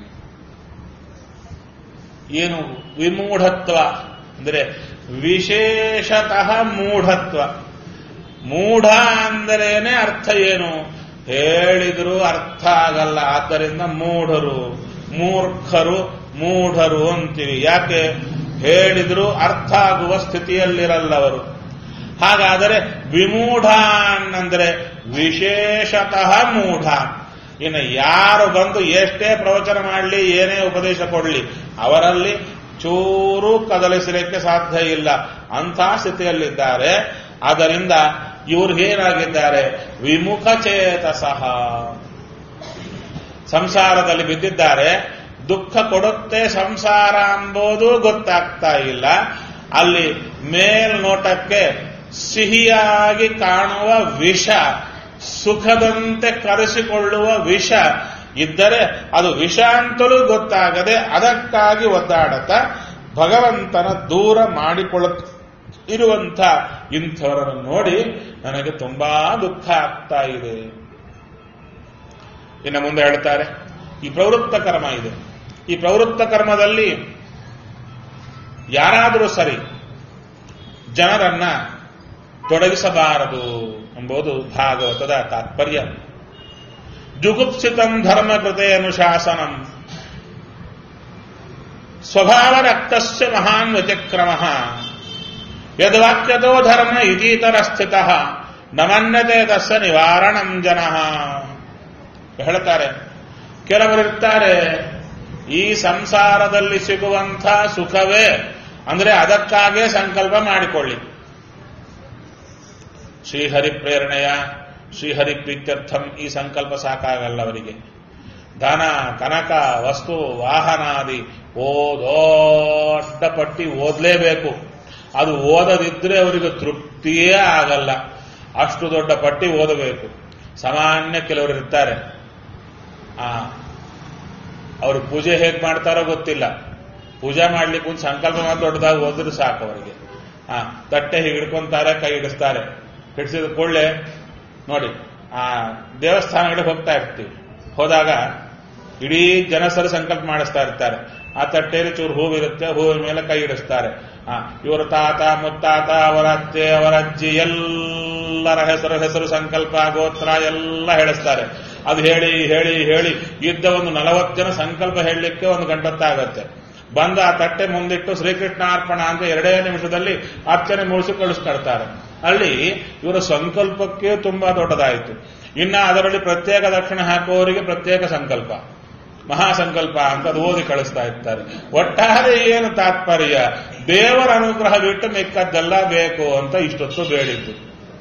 ಏನು ವಿಮೂಢತ್ವ ಅಂದ್ರೆ ವಿಶೇಷತಃ ಮೂಢತ್ವ ಮೂಢ ಅಂದರೇನೆ ಅರ್ಥ ಏನು ಹೇಳಿದ್ರು ಅರ್ಥ ಆಗಲ್ಲ ಆದ್ದರಿಂದ ಮೂಢರು ಮೂರ್ಖರು ಮೂಢರು ಅಂತೀವಿ ಯಾಕೆ ಹೇಳಿದ್ರು ಅರ್ಥ ಆಗುವ ಸ್ಥಿತಿಯಲ್ಲಿರಲ್ಲ ಅವರು ಹಾಗಾದರೆ ವಿಮೂಢಾನ್ ಅಂದ್ರೆ ವಿಶೇಷತಃ ಮೂಢ ಇನ್ನು ಯಾರು ಬಂದು ಎಷ್ಟೇ ಪ್ರವಚನ ಮಾಡಲಿ ಏನೇ ಉಪದೇಶ ಕೊಡಲಿ ಅವರಲ್ಲಿ ಚೂರು ಕದಲಿಸಲಿಕ್ಕೆ ಸಾಧ್ಯ ಇಲ್ಲ ಅಂಥ ಸ್ಥಿತಿಯಲ್ಲಿದ್ದಾರೆ ಆದ್ದರಿಂದ ಇವರು ಏನಾಗಿದ್ದಾರೆ ವಿಮುಖ ಚೇತಸಃ ಸಂಸಾರದಲ್ಲಿ ಬಿದ್ದಿದ್ದಾರೆ ದುಃಖ ಕೊಡುತ್ತೆ ಸಂಸಾರ ಎಂಬುದು ಗೊತ್ತಾಗ್ತಾ ಇಲ್ಲ ಅಲ್ಲಿ ಮೇಲ್ನೋಟಕ್ಕೆ ಸಿಹಿಯಾಗಿ ಕಾಣುವ ವಿಷ ಸುಖದಂತೆ ಕರೆಸಿಕೊಳ್ಳುವ ವಿಷ ಇದ್ದರೆ ಅದು ವಿಷ ಅಂತಲೂ ಗೊತ್ತಾಗದೆ ಅದಕ್ಕಾಗಿ ಒದ್ದಾಡತ ಭಗವಂತನ ದೂರ ಮಾಡಿಕೊಳ್ಳ ಇರುವಂಥ ಇಂಥವರನ್ನು ನೋಡಿ ನನಗೆ ತುಂಬಾ ದುಃಖ ಆಗ್ತಾ ಇದೆ ಇನ್ನು ಮುಂದೆ ಹೇಳ್ತಾರೆ ಈ ಪ್ರವೃತ್ತ ಕರ್ಮ ಇದೆ ಈ ಪ್ರವೃತ್ತ ಕರ್ಮದಲ್ಲಿ ಯಾರಾದರೂ ಸರಿ ಜನರನ್ನ ತೊಡಗಿಸಬಾರದು ಎಂಬುದು ಭಾಗವತದ ತಾತ್ಪರ್ಯ ಜುಗುಪ್ಸಿತಂ ಧರ್ಮ ಕೃತೆ ಅನುಶಾಸನಂ ಸ್ವಭಾವ ರಕ್ತಸ್ಯ ಮಹಾನ್ ವ್ಯತಿಕ್ರಮ ಯದ್ವಾಕ್ಯತೋ ಧರ್ಮ ಇತೀತರ ಸ್ಥಿತ ನಮನ್ಯತೆ ತಸ್ಯ ನಿವಾರಣಂ ಜನ ಹೇಳ್ತಾರೆ ಕೆಲವರಿರ್ತಾರೆ ಈ ಸಂಸಾರದಲ್ಲಿ ಸಿಗುವಂಥ ಸುಖವೇ ಅಂದ್ರೆ ಅದಕ್ಕಾಗೇ ಸಂಕಲ್ಪ ಮಾಡಿಕೊಳ್ಳಿ ಶ್ರೀಹರಿ ಪ್ರೇರಣೆಯ ಶ್ರೀಹರಿ ಪ್ರೀತ್ಯರ್ಥಂ ಈ ಸಂಕಲ್ಪ ಸಾಕಾಗಲ್ಲ ಅವರಿಗೆ ಧನ ಕನಕ ವಸ್ತು ವಾಹನಾದಿ ಓ ದೊಡ್ಡ ಪಟ್ಟಿ ಓದಲೇಬೇಕು ಅದು ಓದದಿದ್ರೆ ಅವರಿಗೆ ತೃಪ್ತಿಯೇ ಆಗಲ್ಲ ಅಷ್ಟು ದೊಡ್ಡ ಪಟ್ಟಿ ಓದಬೇಕು ಸಾಮಾನ್ಯ ಕೆಲವರು ಇರ್ತಾರೆ ಆ ಅವರು ಪೂಜೆ ಹೇಗೆ ಮಾಡ್ತಾರೋ ಗೊತ್ತಿಲ್ಲ ಪೂಜೆ ಮಾಡ್ಲಿಕ್ಕೆ ಒಂದು ಸಂಕಲ್ಪ ಮಾತ್ರ ದೊಡ್ಡದಾಗಿ ಓದಿದ್ರೆ ಸಾಕು ಅವರಿಗೆ ಆ ತಟ್ಟೆ ಹಿಡ್ಕೊಂತಾರೆ ಕೈ ಹಿಡಿಸ್ತಾರೆ ಹಿಡಿಸಿದ ಕೂಡಲೇ ನೋಡಿ ಆ ದೇವಸ್ಥಾನಗಳಿಗೆ ಹೋಗ್ತಾ ಇರ್ತೀವಿ ಹೋದಾಗ ಇಡೀ ಜನಸರು ಸಂಕಲ್ಪ ಮಾಡಿಸ್ತಾ ಇರ್ತಾರೆ ಆ ತಟ್ಟೆಯಲ್ಲಿ ಚೂರು ಹೂವಿರುತ್ತೆ ಹೂವಿನ ಮೇಲೆ ಕೈ ಇಡಿಸ್ತಾರೆ ಆ ಇವರ ತಾತ ಮುತ್ತಾತ ಅವರ ಅತ್ತೆ ಅವರ ಅಜ್ಜಿ ಎಲ್ಲರ ಹೆಸರು ಹೆಸರು ಸಂಕಲ್ಪ ಗೋತ್ರ ಎಲ್ಲ ಹೇಳಿಸ್ತಾರೆ ಅದು ಹೇಳಿ ಹೇಳಿ ಹೇಳಿ ಇದ್ದ ಒಂದು ನಲವತ್ತು ಜನ ಸಂಕಲ್ಪ ಹೇಳಲಿಕ್ಕೆ ಒಂದು ಗಂಟತ್ತಾಗತ್ತೆ ಬಂದ ಆ ತಟ್ಟೆ ಮುಂದಿಟ್ಟು ಶ್ರೀಕೃಷ್ಣಾರ್ಪಣ ಅಂತ ಎರಡೇ ನಿಮಿಷದಲ್ಲಿ ಅರ್ಚನೆ ಮುಗಿಸಿ ಕಳಿಸ್ಕೊಳ್ತಾರೆ ಅಲ್ಲಿ ಇವರ ಸಂಕಲ್ಪಕ್ಕೆ ತುಂಬಾ ದೊಡ್ಡದಾಯಿತು ಇನ್ನ ಅದರಲ್ಲಿ ಪ್ರತ್ಯೇಕ ದಕ್ಷಿಣ ಹಾಕುವವರಿಗೆ ಪ್ರತ್ಯೇಕ ಸಂಕಲ್ಪ ಮಹಾಸಂಕಲ್ಪ ಅಂತ ಅದು ಓದಿ ಕಳಿಸ್ತಾ ಇರ್ತಾರೆ ಒಟ್ಟಾರೆ ಏನು ತಾತ್ಪರ್ಯ ದೇವರ ಅನುಗ್ರಹ ಬಿಟ್ಟು ಮಿಕ್ಕದ್ದೆಲ್ಲ ಬೇಕು ಅಂತ ಇಷ್ಟೊತ್ತು ಬೇಡಿದ್ದು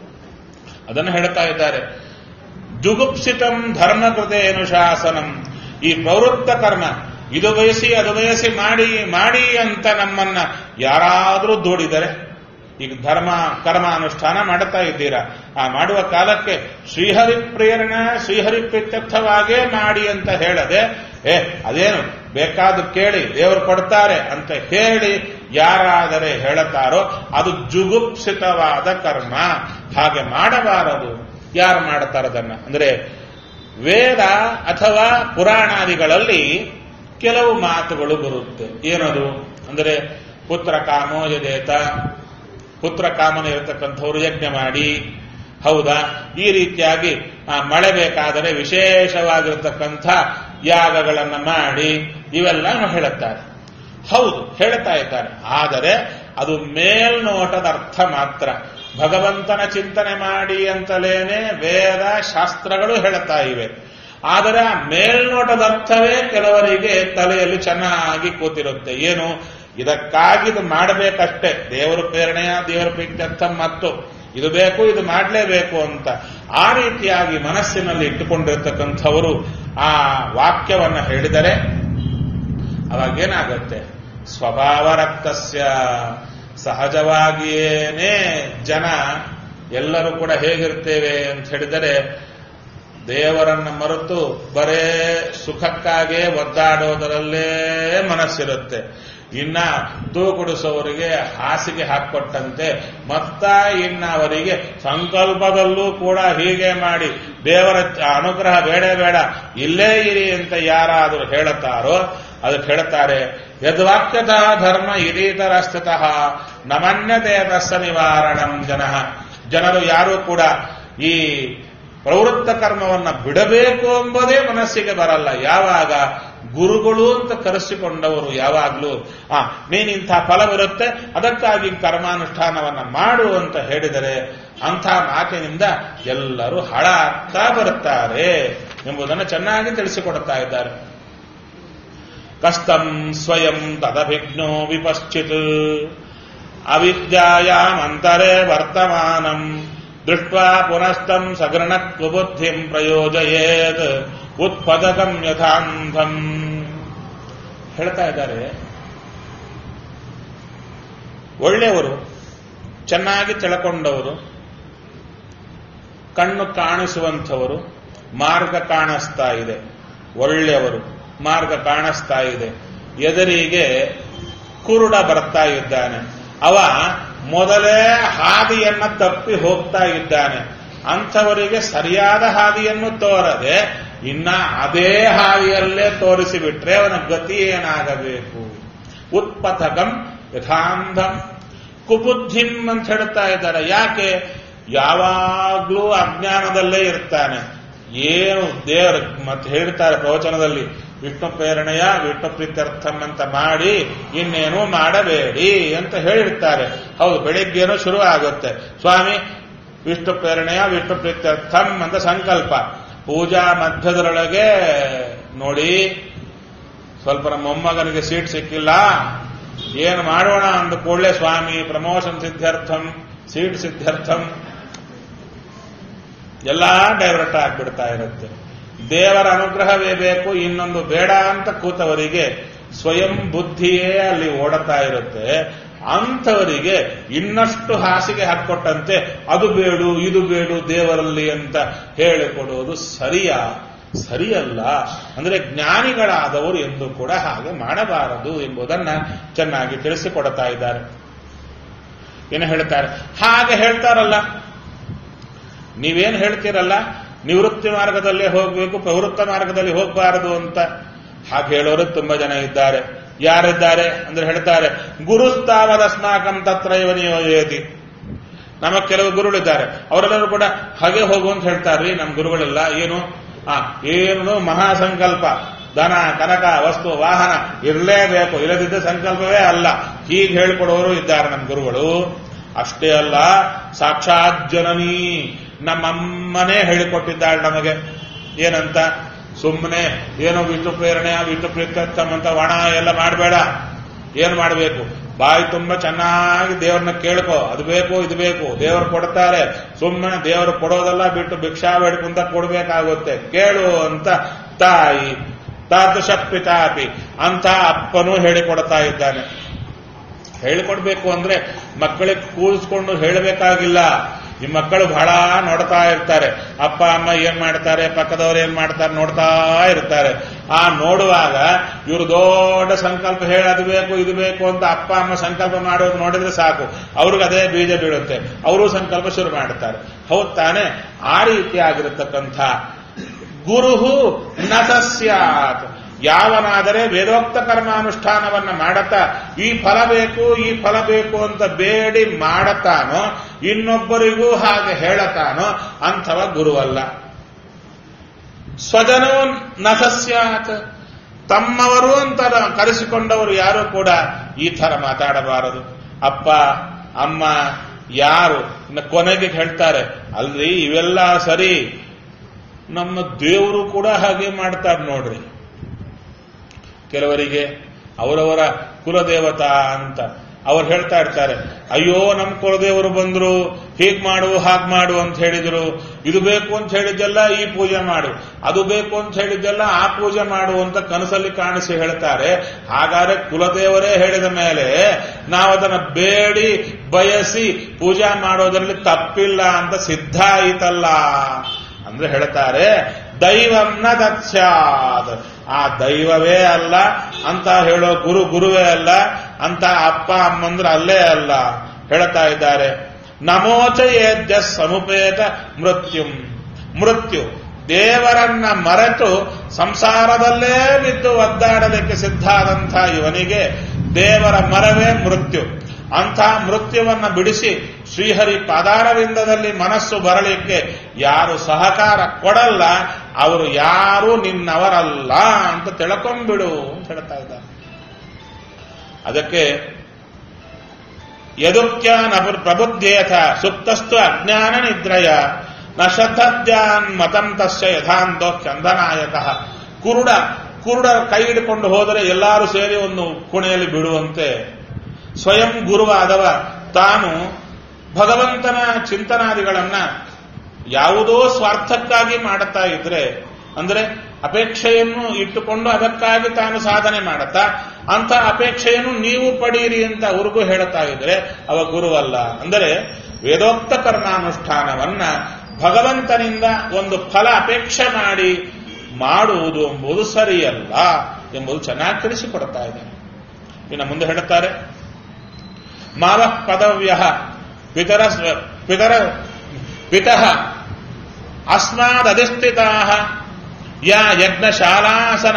ಅದನ್ನು ಹೇಳ್ತಾ ಇದ್ದಾರೆ ಜುಗುಪ್ಸಿತಂ ಧರ್ಮ ಕೃತೇನು ಶಾಸನಂ ಈ ಪ್ರವೃತ್ತ ಕರ್ಮ ಇದು ಬಯಸಿ ಅದು ಬಯಸಿ ಮಾಡಿ ಮಾಡಿ ಅಂತ ನಮ್ಮನ್ನ ಯಾರಾದರೂ ದೂಡಿದರೆ ಈಗ ಧರ್ಮ ಕರ್ಮ ಅನುಷ್ಠಾನ ಮಾಡುತ್ತಾ ಇದ್ದೀರಾ ಆ ಮಾಡುವ ಕಾಲಕ್ಕೆ ಶ್ರೀಹರಿ ಪ್ರೇರಣೆ ಶ್ರೀಹರಿ ಪ್ರೀತ್ಯರ್ಥವಾಗೇ ಮಾಡಿ ಅಂತ ಹೇಳದೆ ಏ ಅದೇನು ಬೇಕಾದ ಕೇಳಿ ದೇವರು ಕೊಡ್ತಾರೆ ಅಂತ ಹೇಳಿ ಯಾರಾದರೆ ಹೇಳುತ್ತಾರೋ ಅದು ಜುಗುಪ್ಸಿತವಾದ ಕರ್ಮ ಹಾಗೆ ಮಾಡಬಾರದು ಯಾರು ಮಾಡುತ್ತಾರೆ ಅದನ್ನ ಅಂದ್ರೆ ವೇದ ಅಥವಾ ಪುರಾಣಾದಿಗಳಲ್ಲಿ ಕೆಲವು ಮಾತುಗಳು ಬರುತ್ತೆ ಏನದು ಅಂದರೆ ಪುತ್ರ ಕಾಮೋ ಯದೇತ ಪುತ್ರ ಕಾಮನ ಇರತಕ್ಕಂಥವ್ರು ಯಜ್ಞ ಮಾಡಿ ಹೌದಾ ಈ ರೀತಿಯಾಗಿ ಆ, ಮಳೆ ಬೇಕಾದರೆ ವಿಶೇಷವಾಗಿರತಕ್ಕಂಥ ಯಾಗಗಳನ್ನು ಮಾಡಿ ಇವೆಲ್ಲ ಹೇಳುತ್ತಾರೆ ಹೌದು ಹೇಳ್ತಾ ಇದ್ದಾರೆ ಆದರೆ ಅದು ಮೇಲ್ನೋಟದ ಅರ್ಥ ಮಾತ್ರ ಭಗವಂತನ ಚಿಂತನೆ ಮಾಡಿ ಅಂತಲೇನೆ ವೇದ ಶಾಸ್ತ್ರಗಳು ಹೇಳ್ತಾ ಇವೆ ಆದರೆ ಆ ಮೇಲ್ನೋಟದ ಅರ್ಥವೇ ಕೆಲವರಿಗೆ ತಲೆಯಲ್ಲಿ ಚೆನ್ನಾಗಿ ಕೂತಿರುತ್ತೆ ಏನು ಇದಕ್ಕಾಗಿ ಇದು ಮಾಡಬೇಕಷ್ಟೇ ದೇವರ ಪ್ರೇರಣೆಯ ದೇವರ ಪ್ರೀತ್ಯರ್ಥ ಮತ್ತು ಇದು ಬೇಕು ಇದು ಮಾಡಲೇಬೇಕು ಅಂತ ಆ ರೀತಿಯಾಗಿ ಮನಸ್ಸಿನಲ್ಲಿ ಇಟ್ಟುಕೊಂಡಿರ್ತಕ್ಕಂಥವರು ಆ ವಾಕ್ಯವನ್ನ ಹೇಳಿದರೆ ಅವಾಗೇನಾಗತ್ತೆ ಸ್ವಭಾವ ರಕ್ತಸ್ಯ ಸಹಜವಾಗಿಯೇನೇ ಜನ ಎಲ್ಲರೂ ಕೂಡ ಹೇಗಿರ್ತೇವೆ ಅಂತ ಹೇಳಿದರೆ ದೇವರನ್ನ ಮರೆತು ಬರೇ ಸುಖಕ್ಕಾಗೇ ಒದ್ದಾಡೋದರಲ್ಲೇ ಮನಸ್ಸಿರುತ್ತೆ ಇನ್ನ ತೂಕುಡಿಸೋವರಿಗೆ ಹಾಸಿಗೆ ಹಾಕೊಟ್ಟಂತೆ ಮತ್ತ ಇನ್ನ ಅವರಿಗೆ ಸಂಕಲ್ಪದಲ್ಲೂ ಕೂಡ ಹೀಗೆ ಮಾಡಿ ದೇವರ ಅನುಗ್ರಹ ಬೇಡ ಬೇಡ ಇಲ್ಲೇ ಇರಿ ಅಂತ ಯಾರಾದರೂ ಹೇಳುತ್ತಾರೋ ಅದಕ್ಕೆ ಹೇಳ್ತಾರೆ ಯದ್ವಾಕ್ಯತ ಧರ್ಮ ಇದೀತರ ಸ್ಥಿತಃ ನಮನ್ಯತೆ ತಸ್ಸ ನಿವಾರಣಂ ಜನ ಜನರು ಯಾರೂ ಕೂಡ ಈ ಪ್ರವೃತ್ತ ಕರ್ಮವನ್ನ ಬಿಡಬೇಕು ಎಂಬುದೇ ಮನಸ್ಸಿಗೆ ಬರಲ್ಲ ಯಾವಾಗ ಗುರುಗಳು ಅಂತ ಕರೆಸಿಕೊಂಡವರು ಯಾವಾಗಲೂ ಆ ನೀನಿಂಥ ಫಲವಿರುತ್ತೆ ಅದಕ್ಕಾಗಿ ಕರ್ಮಾನುಷ್ಠಾನವನ್ನ ಮಾಡು ಅಂತ ಹೇಳಿದರೆ ಅಂಥ ಮಾತಿನಿಂದ ಎಲ್ಲರೂ ಹಾಳಾಗ್ತಾ ಬರುತ್ತಾರೆ ಎಂಬುದನ್ನು ಚೆನ್ನಾಗಿ ತಿಳಿಸಿಕೊಡುತ್ತಾ ಇದ್ದಾರೆ ಕಸ್ತಂ ಸ್ವಯಂ ತದಭಿಜ್ಞೋ ವಿಪಶ್ಚಿತ್ ಅವಿದ್ಯಾಯಾಮಂತರೆ ವರ್ತಮಾನಂ ದೃಷ್ಟ್ವಾ ಪುನಸ್ತಂ ಸಗೃಣ ಕುಬುದ್ಧಿಂ ಪ್ರಯೋಜಯೇತ್ ಉತ್ಪದಕಂ ಯಥಾಂಧಂ ಹೇಳ್ತಾ ಇದ್ದಾರೆ ಒಳ್ಳೆಯವರು ಚೆನ್ನಾಗಿ ತಿಳ್ಕೊಂಡವರು ಕಣ್ಣು ಕಾಣಿಸುವಂಥವರು ಮಾರ್ಗ ಕಾಣಿಸ್ತಾ ಇದೆ ಒಳ್ಳೆಯವರು ಮಾರ್ಗ ಕಾಣಿಸ್ತಾ ಇದೆ ಎದುರಿಗೆ ಕುರುಡ ಬರ್ತಾ ಇದ್ದಾನೆ ಅವ ಮೊದಲೇ ಹಾದಿಯನ್ನ ತಪ್ಪಿ ಹೋಗ್ತಾ ಇದ್ದಾನೆ ಅಂಥವರಿಗೆ ಸರಿಯಾದ ಹಾದಿಯನ್ನು ತೋರದೆ ಇನ್ನ ಅದೇ ಹಾದಿಯಲ್ಲೇ ತೋರಿಸಿಬಿಟ್ರೆ ಅವನ ಗತಿ ಏನಾಗಬೇಕು ಉತ್ಪಥಕಂ ಯಥಾಂಧಂ ಕುಬುದ್ಧಿಂ ಅಂತ ಹೇಳ್ತಾ ಇದ್ದಾರೆ ಯಾಕೆ ಯಾವಾಗ್ಲೂ ಅಜ್ಞಾನದಲ್ಲೇ ಇರ್ತಾನೆ ಏನು ದೇವರು ಮತ್ತೆ ಹೇಳ್ತಾರೆ ಪ್ರವಚನದಲ್ಲಿ ವಿಷ್ಣು ಪ್ರೇರಣೆಯ ವಿಷ್ಣು ಪ್ರೀತ್ಯರ್ಥಂ ಅಂತ ಮಾಡಿ ಇನ್ನೇನು ಮಾಡಬೇಡಿ ಅಂತ ಹೇಳಿರ್ತಾರೆ ಹೌದು ಬೆಳಿಗ್ಗೆನೂ ಶುರು ಆಗುತ್ತೆ ಸ್ವಾಮಿ ವಿಷ್ಣು ಪ್ರೇರಣೆಯ ವಿಷ್ಣು ಪ್ರೀತ್ಯರ್ಥಂ ಅಂತ ಸಂಕಲ್ಪ ಪೂಜಾ ಮಧ್ಯದೊಳಗೆ ನೋಡಿ ಸ್ವಲ್ಪ ನಮ್ಮ ಮೊಮ್ಮಗನಿಗೆ ಸೀಟ್ ಸಿಕ್ಕಿಲ್ಲ ಏನು ಮಾಡೋಣ ಅಂದ ಕೂಡಲೇ ಸ್ವಾಮಿ ಪ್ರಮೋಷನ್ ಸಿದ್ಧಾರ್ಥಂ ಸೀಟ್ ಸಿದ್ಧಾರ್ಥಂ ಎಲ್ಲಾ ಡೈವರ್ಟ್ ಆಗ್ಬಿಡ್ತಾ ಇರುತ್ತೆ ದೇವರ ಅನುಗ್ರಹವೇ ಬೇಕು ಇನ್ನೊಂದು ಬೇಡ ಅಂತ ಕೂತವರಿಗೆ ಸ್ವಯಂ ಬುದ್ಧಿಯೇ ಅಲ್ಲಿ ಓಡುತ್ತಾ ಇರುತ್ತೆ ಅಂಥವರಿಗೆ ಇನ್ನಷ್ಟು ಹಾಸಿಗೆ ಹಾಕೊಟ್ಟಂತೆ ಅದು ಬೇಡು ಇದು ಬೇಡು ದೇವರಲ್ಲಿ ಅಂತ ಹೇಳಿಕೊಡುವುದು ಸರಿಯಾ ಸರಿಯಲ್ಲ ಅಂದ್ರೆ ಜ್ಞಾನಿಗಳಾದವರು ಎಂದು ಕೂಡ ಹಾಗೆ ಮಾಡಬಾರದು ಎಂಬುದನ್ನ ಚೆನ್ನಾಗಿ ತಿಳಿಸಿಕೊಡ್ತಾ ಇದ್ದಾರೆ ಏನು ಹೇಳ್ತಾರೆ ಹಾಗೆ ಹೇಳ್ತಾರಲ್ಲ ನೀವೇನು ಹೇಳ್ತೀರಲ್ಲ ನಿವೃತ್ತಿ ಮಾರ್ಗದಲ್ಲೇ ಹೋಗಬೇಕು ಪ್ರವೃತ್ತ ಮಾರ್ಗದಲ್ಲಿ ಹೋಗಬಾರದು ಅಂತ ಹಾಗೆ ಹೇಳೋರು ತುಂಬಾ ಜನ ಇದ್ದಾರೆ ಯಾರಿದ್ದಾರೆ ಅಂದ್ರೆ ಹೇಳ್ತಾರೆ ಗುರುಸ್ತಾವದಸ್ಮಾಕಂ ತತ್ರ ಇವ ನಿಯೋಜಯತಿ ನಮ್ಮ ಕೆಲವು ಗುರುಗಳಿದ್ದಾರೆ ಅವರೆಲ್ಲರೂ ಕೂಡ ಹಾಗೆ ಹೋಗು ಅಂತ ಹೇಳ್ತಾರ್ರಿ ನಮ್ಮ ಗುರುಗಳೆಲ್ಲ ಏನು ಆ ಏನು ಮಹಾಸಂಕಲ್ಪ ದನ ಕನಕ ವಸ್ತು ವಾಹನ ಇರಲೇಬೇಕು ಇಲ್ಲದಿದ್ದ ಸಂಕಲ್ಪವೇ ಅಲ್ಲ ಹೀಗೆ ಹೇಳ್ಕೊಡೋರು ಇದ್ದಾರೆ ನಮ್ಮ ಗುರುಗಳು ಅಷ್ಟೇ ಅಲ್ಲ ಸಾಕ್ಷಾತ್ ಜನನಿ ನಮ್ಮಮ್ಮನೇ ಹೇಳಿಕೊಟ್ಟಿದ್ದಾಳೆ ನಮಗೆ ಏನಂತ ಸುಮ್ಮನೆ ಏನೋ ವಿಷ್ಣು ಪ್ರೇರಣೆ ವಿಷ್ಣು ಪ್ರೀತ್ಯರ್ಥಂ ಅಂತ ಒಣ ಎಲ್ಲ ಮಾಡಬೇಡ ಏನ್ ಮಾಡಬೇಕು ಬಾಯಿ ತುಂಬಾ ಚೆನ್ನಾಗಿ ದೇವ್ರನ್ನ ಕೇಳ್ಕೊ ಅದು ಬೇಕು ಇದು ಬೇಕು ದೇವರು ಕೊಡ್ತಾರೆ ಸುಮ್ಮನೆ ದೇವರು ಕೊಡೋದೆಲ್ಲ ಬಿಟ್ಟು ಭಿಕ್ಷಾ ಬೇಡ್ಕೊಂತ ಕೊಡ್ಬೇಕಾಗುತ್ತೆ ಕೇಳು ಅಂತ ತಾಯಿ ತಾದೃಶ ಪಿತಾಪಿ ಅಂತ ಅಪ್ಪನೂ ಹೇಳಿಕೊಡ್ತಾ ಇದ್ದಾನೆ ಹೇಳಿಕೊಡ್ಬೇಕು ಅಂದ್ರೆ ಮಕ್ಕಳಿಗೆ ಕೂರಿಸ್ಕೊಂಡು ಹೇಳಬೇಕಾಗಿಲ್ಲ ಈ ಮಕ್ಕಳು ಬಹಳ ನೋಡ್ತಾ ಇರ್ತಾರೆ ಅಪ್ಪ ಅಮ್ಮ ಏನ್ ಮಾಡ್ತಾರೆ ಪಕ್ಕದವ್ರು ಏನ್ ಮಾಡ್ತಾರೆ ನೋಡ್ತಾ ಇರ್ತಾರೆ ಆ ನೋಡುವಾಗ ಇವರು ದೊಡ್ಡ ಸಂಕಲ್ಪ ಹೇಳದು ಬೇಕು ಇದು ಬೇಕು ಅಂತ ಅಪ್ಪ ಅಮ್ಮ ಸಂಕಲ್ಪ ಮಾಡೋದು ನೋಡಿದ್ರೆ ಸಾಕು ಅವ್ರಿಗೆ ಅದೇ ಬೀಜ ಬೀಳುತ್ತೆ ಅವರು ಸಂಕಲ್ಪ ಶುರು ಮಾಡ್ತಾರೆ ಹೌದ್ ತಾನೆ ಆ ರೀತಿಯಾಗಿರತಕ್ಕಂಥ ಗುರುಹು ನಸಸ್ಯಾತ್ ಯಾವನಾದರೆ ವೇದೋಕ್ತ ಕರ್ಮಾನುಷ್ಠಾನವನ್ನ ಮಾಡತಾ ಈ ಫಲ ಬೇಕು ಈ ಫಲ ಬೇಕು ಅಂತ ಬೇಡಿ ಮಾಡತಾನೋ ಇನ್ನೊಬ್ಬರಿಗೂ ಹಾಗೆ ಹೇಳತಾನೋ ಅಂಥವ ಗುರುವಲ್ಲ ಸ್ವಜನೋ ನಸಸ್ಯಾತ್ ತಮ್ಮವರು ಅಂತ ಕರೆಸಿಕೊಂಡವರು ಯಾರು ಕೂಡ ಈ ತರ ಮಾತಾಡಬಾರದು ಅಪ್ಪ ಅಮ್ಮ ಯಾರು ಇನ್ನು ಕೊನೆಗೆ ಹೇಳ್ತಾರೆ ಅಲ್ರಿ ಇವೆಲ್ಲ ಸರಿ ನಮ್ಮ ದೇವರು ಕೂಡ ಹಾಗೆ ಮಾಡ್ತಾರೆ ನೋಡ್ರಿ ಕೆಲವರಿಗೆ ಅವರವರ ಕುಲದೇವತಾ ಅಂತ ಅವ್ರು ಹೇಳ್ತಾ ಇರ್ತಾರೆ ಅಯ್ಯೋ ನಮ್ಮ ಕುಲದೇವರು ಬಂದ್ರು ಹೀಗ್ ಮಾಡು ಹಾಗ್ ಮಾಡು ಅಂತ ಹೇಳಿದ್ರು ಇದು ಬೇಕು ಅಂತ ಹೇಳಿದ್ದೆಲ್ಲ ಈ ಪೂಜೆ ಮಾಡು ಅದು ಬೇಕು ಅಂತ ಹೇಳಿದ್ದೆಲ್ಲ ಆ ಪೂಜೆ ಮಾಡು ಅಂತ ಕನಸಲ್ಲಿ ಕಾಣಿಸಿ ಹೇಳ್ತಾರೆ ಹಾಗಾದ್ರೆ ಕುಲದೇವರೇ ಹೇಳಿದ ಮೇಲೆ ನಾವು ಅದನ್ನ ಬೇಡಿ ಬಯಸಿ ಪೂಜಾ ಮಾಡೋದ್ರಲ್ಲಿ ತಪ್ಪಿಲ್ಲ ಅಂತ ಸಿದ್ಧ ಆಯಿತಲ್ಲ ಅಂದ್ರೆ ಹೇಳ್ತಾರೆ ದೈವಂನ ದತ್ಸ್ಯಾದ್ ಆ ದೈವವೇ ಅಲ್ಲ ಅಂತ ಹೇಳೋ ಗುರು ಗುರುವೇ ಅಲ್ಲ ಅಂತ ಅಪ್ಪ ಅಮ್ಮಂದ್ರ ಅಲ್ಲೇ ಅಲ್ಲ ಹೇಳ್ತಾ ಇದ್ದಾರೆ ನಮೋಚ ಏದ್ಯ ಸಮುಪೇತ ಮೃತ್ಯುಂ ಮೃತ್ಯು ದೇವರನ್ನ ಮರೆತು ಸಂಸಾರದಲ್ಲೇ ಬಿದ್ದು ಒದ್ದಾಡಲಿಕ್ಕೆ ಸಿದ್ಧ ಆದಂಥ ಇವನಿಗೆ ದೇವರ ಮರವೇ ಮೃತ್ಯು ಅಂಥ ಮೃತ್ಯುವನ್ನ ಬಿಡಿಸಿ ಶ್ರೀಹರಿ ಪದಾರವಿಂದದಲ್ಲಿ ಮನಸ್ಸು ಬರಲಿಕ್ಕೆ ಯಾರು ಸಹಕಾರ ಕೊಡಲ್ಲ ಅವರು ಯಾರು ನಿನ್ನವರಲ್ಲ ಅಂತ ತಿಳ್ಕೊಂಬಿಡು ಅಂತ ಹೇಳ್ತಾ ಇದ್ದಾರೆ ಅದಕ್ಕೆ ಯದುಕ್ಯಾನ ಪ್ರಬುದ್ಧೇಥ ಸುಪ್ತಸ್ತು ಅಜ್ಞಾನ ನಿದ್ರಯ ನ ಶ್ರದ್ಧಾನ್ ಮತಂ ತಸ್ಯ ಯಥಾಂತೋ ಚಂದನಾಯಕ ಕುರುಡ ಕುರುಡ ಕೈ ಹಿಡ್ಕೊಂಡು ಹೋದರೆ ಎಲ್ಲರೂ ಸೇರಿ ಒಂದು ಕುಣೆಯಲ್ಲಿ ಬಿಡುವಂತೆ ಸ್ವಯಂ ಗುರುವಾದವ ತಾನು ಭಗವಂತನ ಚಿಂತನಾದಿಗಳನ್ನ ಯಾವುದೋ ಸ್ವಾರ್ಥಕ್ಕಾಗಿ ಮಾಡುತ್ತಾ ಇದ್ರೆ ಅಂದ್ರೆ ಅಪೇಕ್ಷೆಯನ್ನು ಇಟ್ಟುಕೊಂಡು ಅದಕ್ಕಾಗಿ ತಾನು ಸಾಧನೆ ಮಾಡುತ್ತಾ ಅಂತ ಅಪೇಕ್ಷೆಯನ್ನು ನೀವು ಪಡೀರಿ ಅಂತ ಅವ್ರಿಗೂ ಹೇಳುತ್ತಾ ಇದ್ರೆ ಅವ ಗುರುವಲ್ಲ ಅಂದರೆ ವೇದೋಕ್ತ ಕರ್ಮಾನುಷ್ಠಾನವನ್ನ ಭಗವಂತನಿಂದ ಒಂದು ಫಲ ಅಪೇಕ್ಷೆ ಮಾಡಿ ಮಾಡುವುದು ಎಂಬುದು ಸರಿಯಲ್ಲ ಎಂಬುದು ಚೆನ್ನಾಗಿ ತಿಳಿಸಿಕೊಡ್ತಾ ಇದ್ದಾನೆ ಇನ್ನು ಮುಂದೆ ಹೇಳುತ್ತಾರೆ ಮಾವ ಪದವ್ಯ ಪಿತರ ಪಿತರ ಪಿತಃ ಅಸ್ಮಾದಧಿಷ್ಠಿತಾ ಯಾ ಯಜ್ಞಶಾಲಾಸನ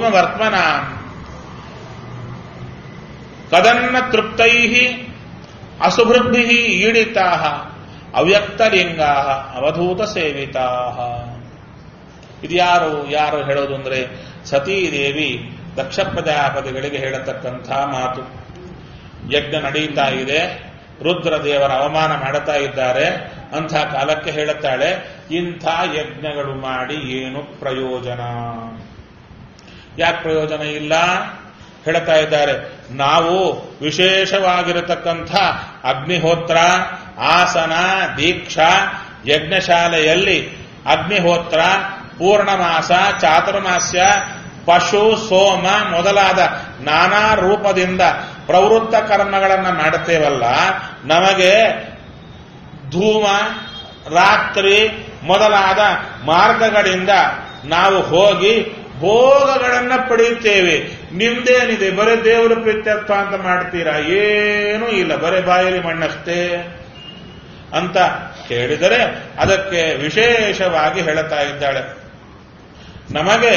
ಧೂಮವರ್ತ್ಮನ ಕದನ್ನ ತೃಪ್ತೈ ಅಸುಭೃದ್ಭಿ ಈಡಿತಾ ಅವ್ಯಕ್ತಲಿಂಗಾ ಅವಧೂತ ಸೇವಿತಾ ಇದ್ಯಾರು ಯಾರು ಹೇಳೋದು ಅಂದ್ರೆ ಸತೀದೇವಿ ದಕ್ಷ ಪ್ರಜಾಪತಿಗಳಿಗೆ ಹೇಳತಕ್ಕಂಥ ಮಾತು ಯಜ್ಞ ನಡೀತಾ ಇದೆ ರುದ್ರದೇವರ ಅವಮಾನ ಮಾಡುತ್ತಾ ಇದ್ದಾರೆ ಅಂಥ ಕಾಲಕ್ಕೆ ಹೇಳುತ್ತಾಳೆ ಇಂಥ ಯಜ್ಞಗಳು ಮಾಡಿ ಏನು ಪ್ರಯೋಜನ ಯಾಕೆ ಪ್ರಯೋಜನ ಇಲ್ಲ ಹೇಳ್ತಾ ಇದ್ದಾರೆ ನಾವು ವಿಶೇಷವಾಗಿರತಕ್ಕಂಥ ಅಗ್ನಿಹೋತ್ರ ಆಸನ ದೀಕ್ಷಾ ಯಜ್ಞಶಾಲೆಯಲ್ಲಿ ಅಗ್ನಿಹೋತ್ರ ಪೂರ್ಣಮಾಸ ಚಾತುರ್ಮಾಸ್ಯ ಪಶು ಸೋಮ ಮೊದಲಾದ ನಾನಾ ರೂಪದಿಂದ ಪ್ರವೃತ್ತ ಕರ್ಮಗಳನ್ನು ಮಾಡುತ್ತೇವಲ್ಲ ನಮಗೆ ಧೂಮ ರಾತ್ರಿ ಮೊದಲಾದ ಮಾರ್ಗಗಳಿಂದ ನಾವು ಹೋಗಿ ಭೋಗಗಳನ್ನ ಪಡೆಯುತ್ತೇವೆ ನಿಮ್ದೇನಿದೆ ಬರೀ ದೇವರ ಪ್ರೀತ್ಯರ್ಥ ಅಂತ ಮಾಡ್ತೀರಾ ಏನೂ ಇಲ್ಲ ಬರೀ ಬಾಯಲ್ಲಿ ಮಣ್ಣಷ್ಟೇ ಅಂತ ಕೇಳಿದರೆ ಅದಕ್ಕೆ ವಿಶೇಷವಾಗಿ ಹೇಳುತ್ತಾ ಇದ್ದಾಳೆ ನಮಗೆ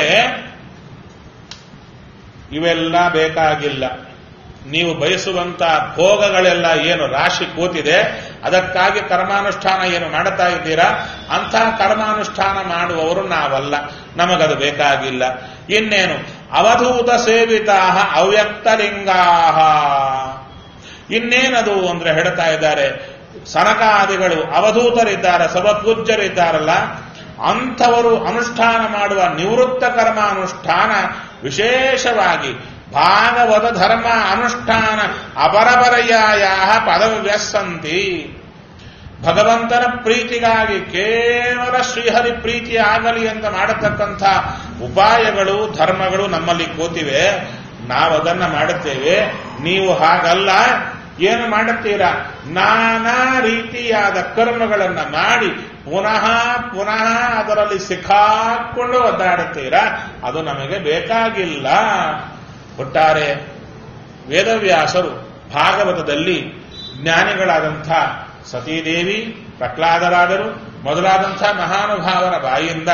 ಇವೆಲ್ಲ ಬೇಕಾಗಿಲ್ಲ ನೀವು ಬಯಸುವಂತ ಭೋಗಗಳೆಲ್ಲ ಏನು ರಾಶಿ ಕೂತಿದೆ ಅದಕ್ಕಾಗಿ ಕರ್ಮಾನುಷ್ಠಾನ ಏನು ಮಾಡುತ್ತಾ ಇದ್ದೀರಾ ಅಂಥ ಕರ್ಮಾನುಷ್ಠಾನ ಮಾಡುವವರು ನಾವಲ್ಲ ನಮಗದು ಬೇಕಾಗಿಲ್ಲ ಇನ್ನೇನು ಅವಧೂತ ಸೇವಿತಾ ಅವ್ಯಕ್ತಲಿಂಗಾ ಇನ್ನೇನದು ಅಂದ್ರೆ ಹೇಳ್ತಾ ಇದ್ದಾರೆ ಸನಕಾದಿಗಳು ಅವಧೂತರಿದ್ದಾರೆ ಸರ್ವಪೂಜ್ಯರಿದ್ದಾರಲ್ಲ ಅಂಥವರು ಅನುಷ್ಠಾನ ಮಾಡುವ ನಿವೃತ್ತ ಕರ್ಮಾನುಷ್ಠಾನ ವಿಶೇಷವಾಗಿ ಭಾಗವತ ಧರ್ಮ ಅನುಷ್ಠಾನ ಅಪರಪರ್ಯಾಯ ಪದವ್ಯಸ್ಸಂತಿ ಭಗವಂತನ ಪ್ರೀತಿಗಾಗಿ ಕೇವಲ ಶ್ರೀಹರಿ ಪ್ರೀತಿ ಆಗಲಿ ಅಂತ ಮಾಡತಕ್ಕಂಥ ಉಪಾಯಗಳು ಧರ್ಮಗಳು ನಮ್ಮಲ್ಲಿ ಕೂತಿವೆ ನಾವದನ್ನ ಮಾಡುತ್ತೇವೆ ನೀವು ಹಾಗಲ್ಲ ಏನು ಮಾಡುತ್ತೀರಾ ನಾನಾ ರೀತಿಯಾದ ಕರ್ಮಗಳನ್ನ ಮಾಡಿ ಪುನಃ ಪುನಃ ಅದರಲ್ಲಿ ಸಿಕ್ಕಾಕೊಂಡು ಒದ್ದಾಡುತ್ತೀರಾ ಅದು ನಮಗೆ ಬೇಕಾಗಿಲ್ಲ ಒಟ್ಟಾರೆ ವೇದವ್ಯಾಸರು ಭಾಗವತದಲ್ಲಿ ಜ್ಞಾನಿಗಳಾದಂಥ ಸತೀದೇವಿ ಪ್ರಹ್ಲಾದರಾದರು ಮೊದಲಾದಂಥ ಮಹಾನುಭಾವರ ಬಾಯಿಂದ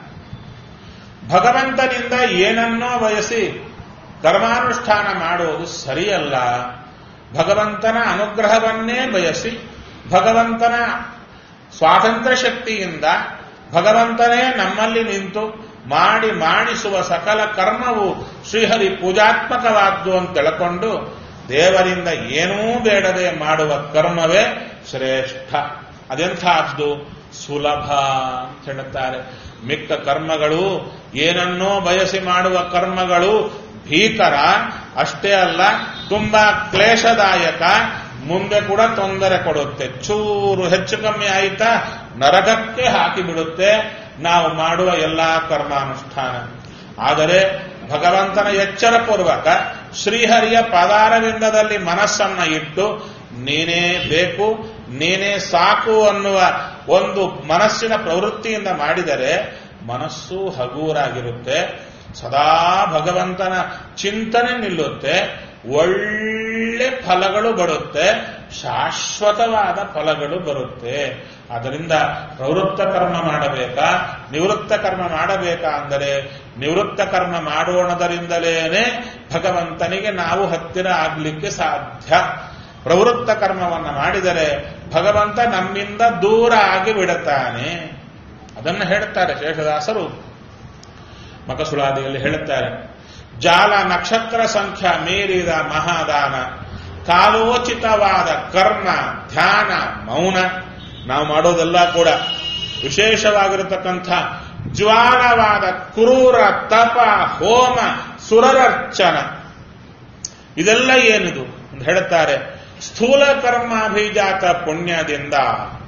ಭಗವಂತನಿಂದ ಏನನ್ನೋ ಬಯಸಿ ಕರ್ಮಾನುಷ್ಠಾನ ಮಾಡುವುದು ಸರಿಯಲ್ಲ ಭಗವಂತನ ಅನುಗ್ರಹವನ್ನೇ ಬಯಸಿ ಭಗವಂತನ ಸ್ವಾತಂತ್ರ್ಯ ಶಕ್ತಿಯಿಂದ ಭಗವಂತನೇ ನಮ್ಮಲ್ಲಿ ನಿಂತು ಮಾಡಿ ಮಾಡಿಸುವ ಸಕಲ ಕರ್ಮವು ಶ್ರೀಹರಿ ಪೂಜಾತ್ಮಕವಾದ್ದು ಅಂತ ತಿಳ್ಕೊಂಡು ದೇವರಿಂದ ಏನೂ ಬೇಡದೆ ಮಾಡುವ ಕರ್ಮವೇ ಶ್ರೇಷ್ಠ ಅದೆಂಥದ್ದು ಸುಲಭ ಅಂತ ಹೇಳುತ್ತಾರೆ ಮಿಕ್ಕ ಕರ್ಮಗಳು ಏನನ್ನೋ ಬಯಸಿ ಮಾಡುವ ಕರ್ಮಗಳು ಭೀಕರ ಅಷ್ಟೇ ಅಲ್ಲ ತುಂಬಾ ಕ್ಲೇಶದಾಯಕ ಮುಂದೆ ಕೂಡ ತೊಂದರೆ ಕೊಡುತ್ತೆ ಚೂರು ಹೆಚ್ಚು ಕಮ್ಮಿ ಆಯಿತಾ ನರಕಕ್ಕೆ ಹಾಕಿಬಿಡುತ್ತೆ ನಾವು ಮಾಡುವ ಎಲ್ಲಾ ಕರ್ಮಾನುಷ್ಠಾನ ಆದರೆ ಭಗವಂತನ ಎಚ್ಚರಪೂರ್ವಕ ಶ್ರೀಹರಿಯ ಪದಾರವಿಂದದಲ್ಲಿ ಮನಸ್ಸನ್ನ ಇಟ್ಟು ನೀನೇ ಬೇಕು ನೀನೇ ಸಾಕು ಅನ್ನುವ ಒಂದು ಮನಸ್ಸಿನ ಪ್ರವೃತ್ತಿಯಿಂದ ಮಾಡಿದರೆ ಮನಸ್ಸು ಹಗೂರಾಗಿರುತ್ತೆ ಸದಾ ಭಗವಂತನ ಚಿಂತನೆ ನಿಲ್ಲುತ್ತೆ ಒಳ್ಳೆ ಫಲಗಳು ಬರುತ್ತೆ ಶಾಶ್ವತವಾದ ಫಲಗಳು ಬರುತ್ತೆ ಅದರಿಂದ ಪ್ರವೃತ್ತ ಕರ್ಮ ಮಾಡಬೇಕಾ ನಿವೃತ್ತ ಕರ್ಮ ಮಾಡಬೇಕಾ ಅಂದರೆ ನಿವೃತ್ತ ಕರ್ಮ ಮಾಡೋಣದರಿಂದಲೇನೆ ಭಗವಂತನಿಗೆ ನಾವು ಹತ್ತಿರ ಆಗ್ಲಿಕ್ಕೆ ಸಾಧ್ಯ ಪ್ರವೃತ್ತ ಕರ್ಮವನ್ನು ಮಾಡಿದರೆ ಭಗವಂತ ನಮ್ಮಿಂದ ದೂರ ಆಗಿ ಬಿಡುತ್ತಾನೆ ಅದನ್ನು ಹೇಳ್ತಾರೆ ಶೇಷದಾಸರು ಮಕಸುಳಾದಿಯಲ್ಲಿ ಹೇಳುತ್ತಾರೆ ಜಾಲ ನಕ್ಷತ್ರ ಸಂಖ್ಯಾ ಮೀರಿದ ಮಹಾದಾನ ಕಾಲೋಚಿತವಾದ ಕರ್ಮ ಧ್ಯಾನ ಮೌನ ನಾವು ಮಾಡೋದೆಲ್ಲ ಕೂಡ ವಿಶೇಷವಾಗಿರತಕ್ಕಂಥ ಜ್ವಾಲವಾದ ಕ್ರೂರ ತಪ ಹೋಮ ಸುರರರ್ಚನ ಇದೆಲ್ಲ ಏನಿದು ಅಂತ ಹೇಳುತ್ತಾರೆ ಸ್ಥೂಲ ಕರ್ಮಾಭಿಜಾತ ಪುಣ್ಯದಿಂದ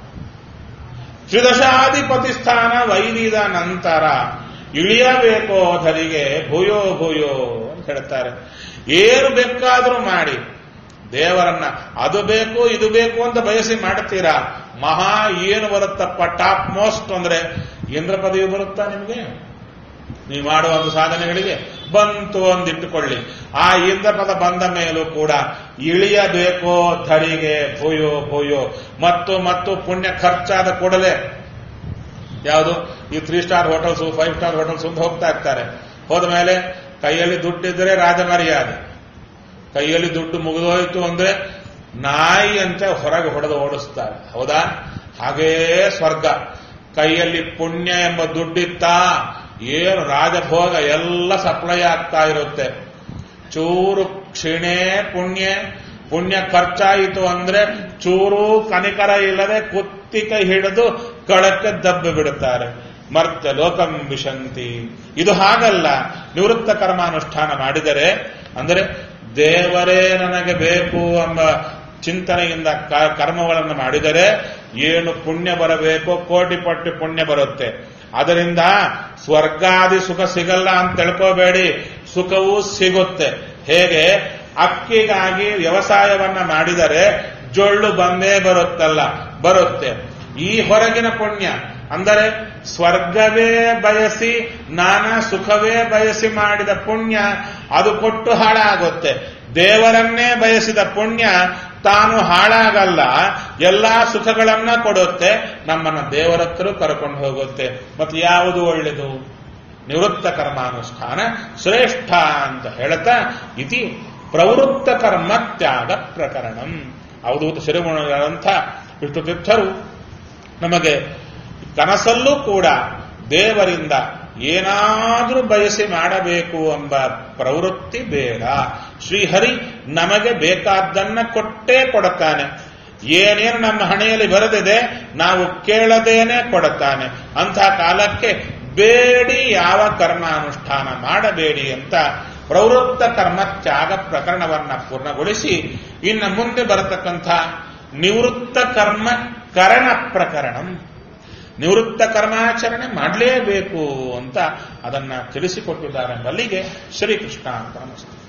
ತ್ರಿದಶಾಧಿಪತಿ ಸ್ಥಾನ ವೈದಿದ ನಂತರ ಇಳಿಯಬೇಕೋ ಧರಿಗೆ ಭೂಯೋ ಭೂಯೋ ಅಂತ ಹೇಳ್ತಾರೆ ಏನು ಬೇಕಾದರೂ ಮಾಡಿ ದೇವರನ್ನ ಅದು ಬೇಕು ಇದು ಬೇಕು ಅಂತ ಬಯಸಿ ಮಾಡ್ತೀರಾ ಮಹಾ ಏನು ಬರುತ್ತಪ್ಪ ಟಾಪ್ ಮೋಸ್ಟ್ ಅಂದ್ರೆ ಇಂದ್ರ ಪದವಿ ಬರುತ್ತಾ ನಿಮಗೆ ನೀವು ಮಾಡುವ ಒಂದು ಸಾಧನೆಗಳಿಗೆ ಬಂತು ಅಂದಿಟ್ಟುಕೊಳ್ಳಿ ಆ ಇಂದ್ರ ಪದ ಬಂದ ಮೇಲೂ ಕೂಡ ಇಳಿಯಬೇಕೋ ಧರಿಗೆ ಭೂಯೋ ಭೂಯೋ ಮತ್ತು ಮತ್ತು ಪುಣ್ಯ ಖರ್ಚಾದ ಕೂಡಲೇ ಯಾವುದು ಈ three star hotels five star hotels ಅಂತ ಹೋಗ್ತಾ ಇರ್ತಾರೆ ಹೋದ ಮೇಲೆ ಕೈಯಲ್ಲಿ ದುಡ್ಡಿದ್ರೆ ರಾಜಮರ್ಯಾದೆ ಕೈಯಲ್ಲಿ ದುಡ್ಡು ಮುಗಿದೋಯ್ತು ಅಂದ್ರೆ ನಾಯಿ ಅಂತ ಹೊರಗೆ ಹೊಡೆದು ಓಡಿಸ್ತಾರೆ ಹೌದಾ ಹಾಗೇ ಸ್ವರ್ಗ ಕೈಯಲ್ಲಿ ಪುಣ್ಯ ಎಂಬ ದುಡ್ಡಿತ್ತಾ ಏನು ರಾಜಭೋಗ ಎಲ್ಲ ಸಪ್ಲೈ ಆಗ್ತಾ ಇರುತ್ತೆ ಚೂರು ಕ್ಷಿಣೆ ಪುಣ್ಯ ಪುಣ್ಯ ಖರ್ಚಾಯಿತು ಅಂದ್ರೆ ಚೂರು ಕನಿಕರ ಇಲ್ಲದೆ ಕುತ್ತಿಗೆ ಹಿಡಿದು ಕಳಕ್ಕೆ ದಬ್ಬಿ ಬಿಡುತ್ತಾರೆ ಮರ್ತ್ಯ ಲೋಕಂ ವಿಶಂತಿ ಇದು ಹಾಗಲ್ಲ ನಿವೃತ್ತ ಕರ್ಮಾನುಷ್ಠಾನ ಮಾಡಿದರೆ ಅಂದರೆ ದೇವರೇ ನನಗೆ ಬೇಕು ಎಂಬ ಚಿಂತನೆಯಿಂದ ಕ- ಕರ್ಮಗಳನ್ನು ಮಾಡಿದರೆ ಏನು ಪುಣ್ಯ ಬರಬೇಕೋ ಕೋಟಿ ಪಟ್ಟು ಪುಣ್ಯ ಬರುತ್ತೆ ಅದರಿಂದ ಸ್ವರ್ಗಾದಿ ಸುಖ ಸಿಗಲ್ಲ ಅಂತ ತಿಳ್ಕೋಬೇಡಿ ಸುಖವೂ ಸಿಗುತ್ತೆ ಹೇಗೆ ಅಕ್ಕಿಗಾಗಿ ವ್ಯವಸಾಯವನ್ನ ಮಾಡಿದರೆ ಜೊಳ್ಳು ಬಂದೇ ಬರುತ್ತಲ್ಲ ಬರುತ್ತೆ ಈ ಹೊರಗಿನ ಪುಣ್ಯ ಅಂದರೆ ಸ್ವರ್ಗವೇ ಬಯಸಿ ನಾನಾ ಸುಖವೇ ಬಯಸಿ ಮಾಡಿದ ಪುಣ್ಯ ಅದು ಕೊಟ್ಟು ಹಾಳಾಗುತ್ತೆ ದೇವರನ್ನೇ ಬಯಸಿದ ಪುಣ್ಯ ತಾನು ಹಾಳಾಗಲ್ಲ ಎಲ್ಲಾ ಸುಖಗಳನ್ನ ಕೊಡುತ್ತೆ ನಮ್ಮನ್ನ ದೇವರ ಹತ್ರ ಕರ್ಕೊಂಡು ಹೋಗುತ್ತೆ ಮತ್ತೆ ಯಾವುದು ಒಳ್ಳೆಯದು ನಿವೃತ್ತ ಕರ್ಮಾನುಷ್ಠಾನ ಶ್ರೇಷ್ಠ ಅಂತ ಹೇಳ್ತಾ ಇತಿ ಪ್ರವೃತ್ತ ಕರ್ಮ ತ್ಯಾಗ ಪ್ರಕರಣಂ ಅವಧೂತ ಶಿರಮುಣರಂಥ ವಿಷ್ಣು ತೀರ್ಥರು ನಮಗೆ ಕನಸಲ್ಲೂ ಕೂಡ ದೇವರಿಂದ ಏನಾದರೂ ಬಯಸಿ ಮಾಡಬೇಕು ಎಂಬ ಪ್ರವೃತ್ತಿ ಬೇಡ ಶ್ರೀಹರಿ ನಮಗೆ ಬೇಕಾದ್ದನ್ನ ಕೊಟ್ಟೇ ಕೊಡುತ್ತಾನೆ ಏನೇನು ನಮ್ಮ ಹಣೆಯಲ್ಲಿ ಬರೆದಿದೆ ನಾವು ಕೇಳದೇನೆ ಕೊಡುತ್ತಾನೆ ಅಂಥ ಕಾಲಕ್ಕೆ ಬೇಡಿ ಯಾವ ಕರ್ಮಾನುಷ್ಠಾನ ಮಾಡಬೇಡಿ ಅಂತ ಪ್ರವೃತ್ತ ಕರ್ಮ ತ್ಯಾಗ ಪ್ರಕರಣವನ್ನ ಪೂರ್ಣಗೊಳಿಸಿ ಇನ್ನು ಮುಂದೆ ಬರತಕ್ಕಂಥ ನಿವೃತ್ತ ಕರ್ಮ ಕರಣ ಪ್ರಕರಣಂ ನಿವೃತ್ತ ಕರ್ಮಾಚರಣೆ ಮಾಡಲೇಬೇಕು ಅಂತ ಅದನ್ನ ತಿಳಿಸಿಕೊಟ್ಟಿದ್ದಾರೆ ಮಲ್ಲಿಗೆ ಶ್ರೀಕೃಷ್ಣ ಅಂತ ನಮಸ್ತೆ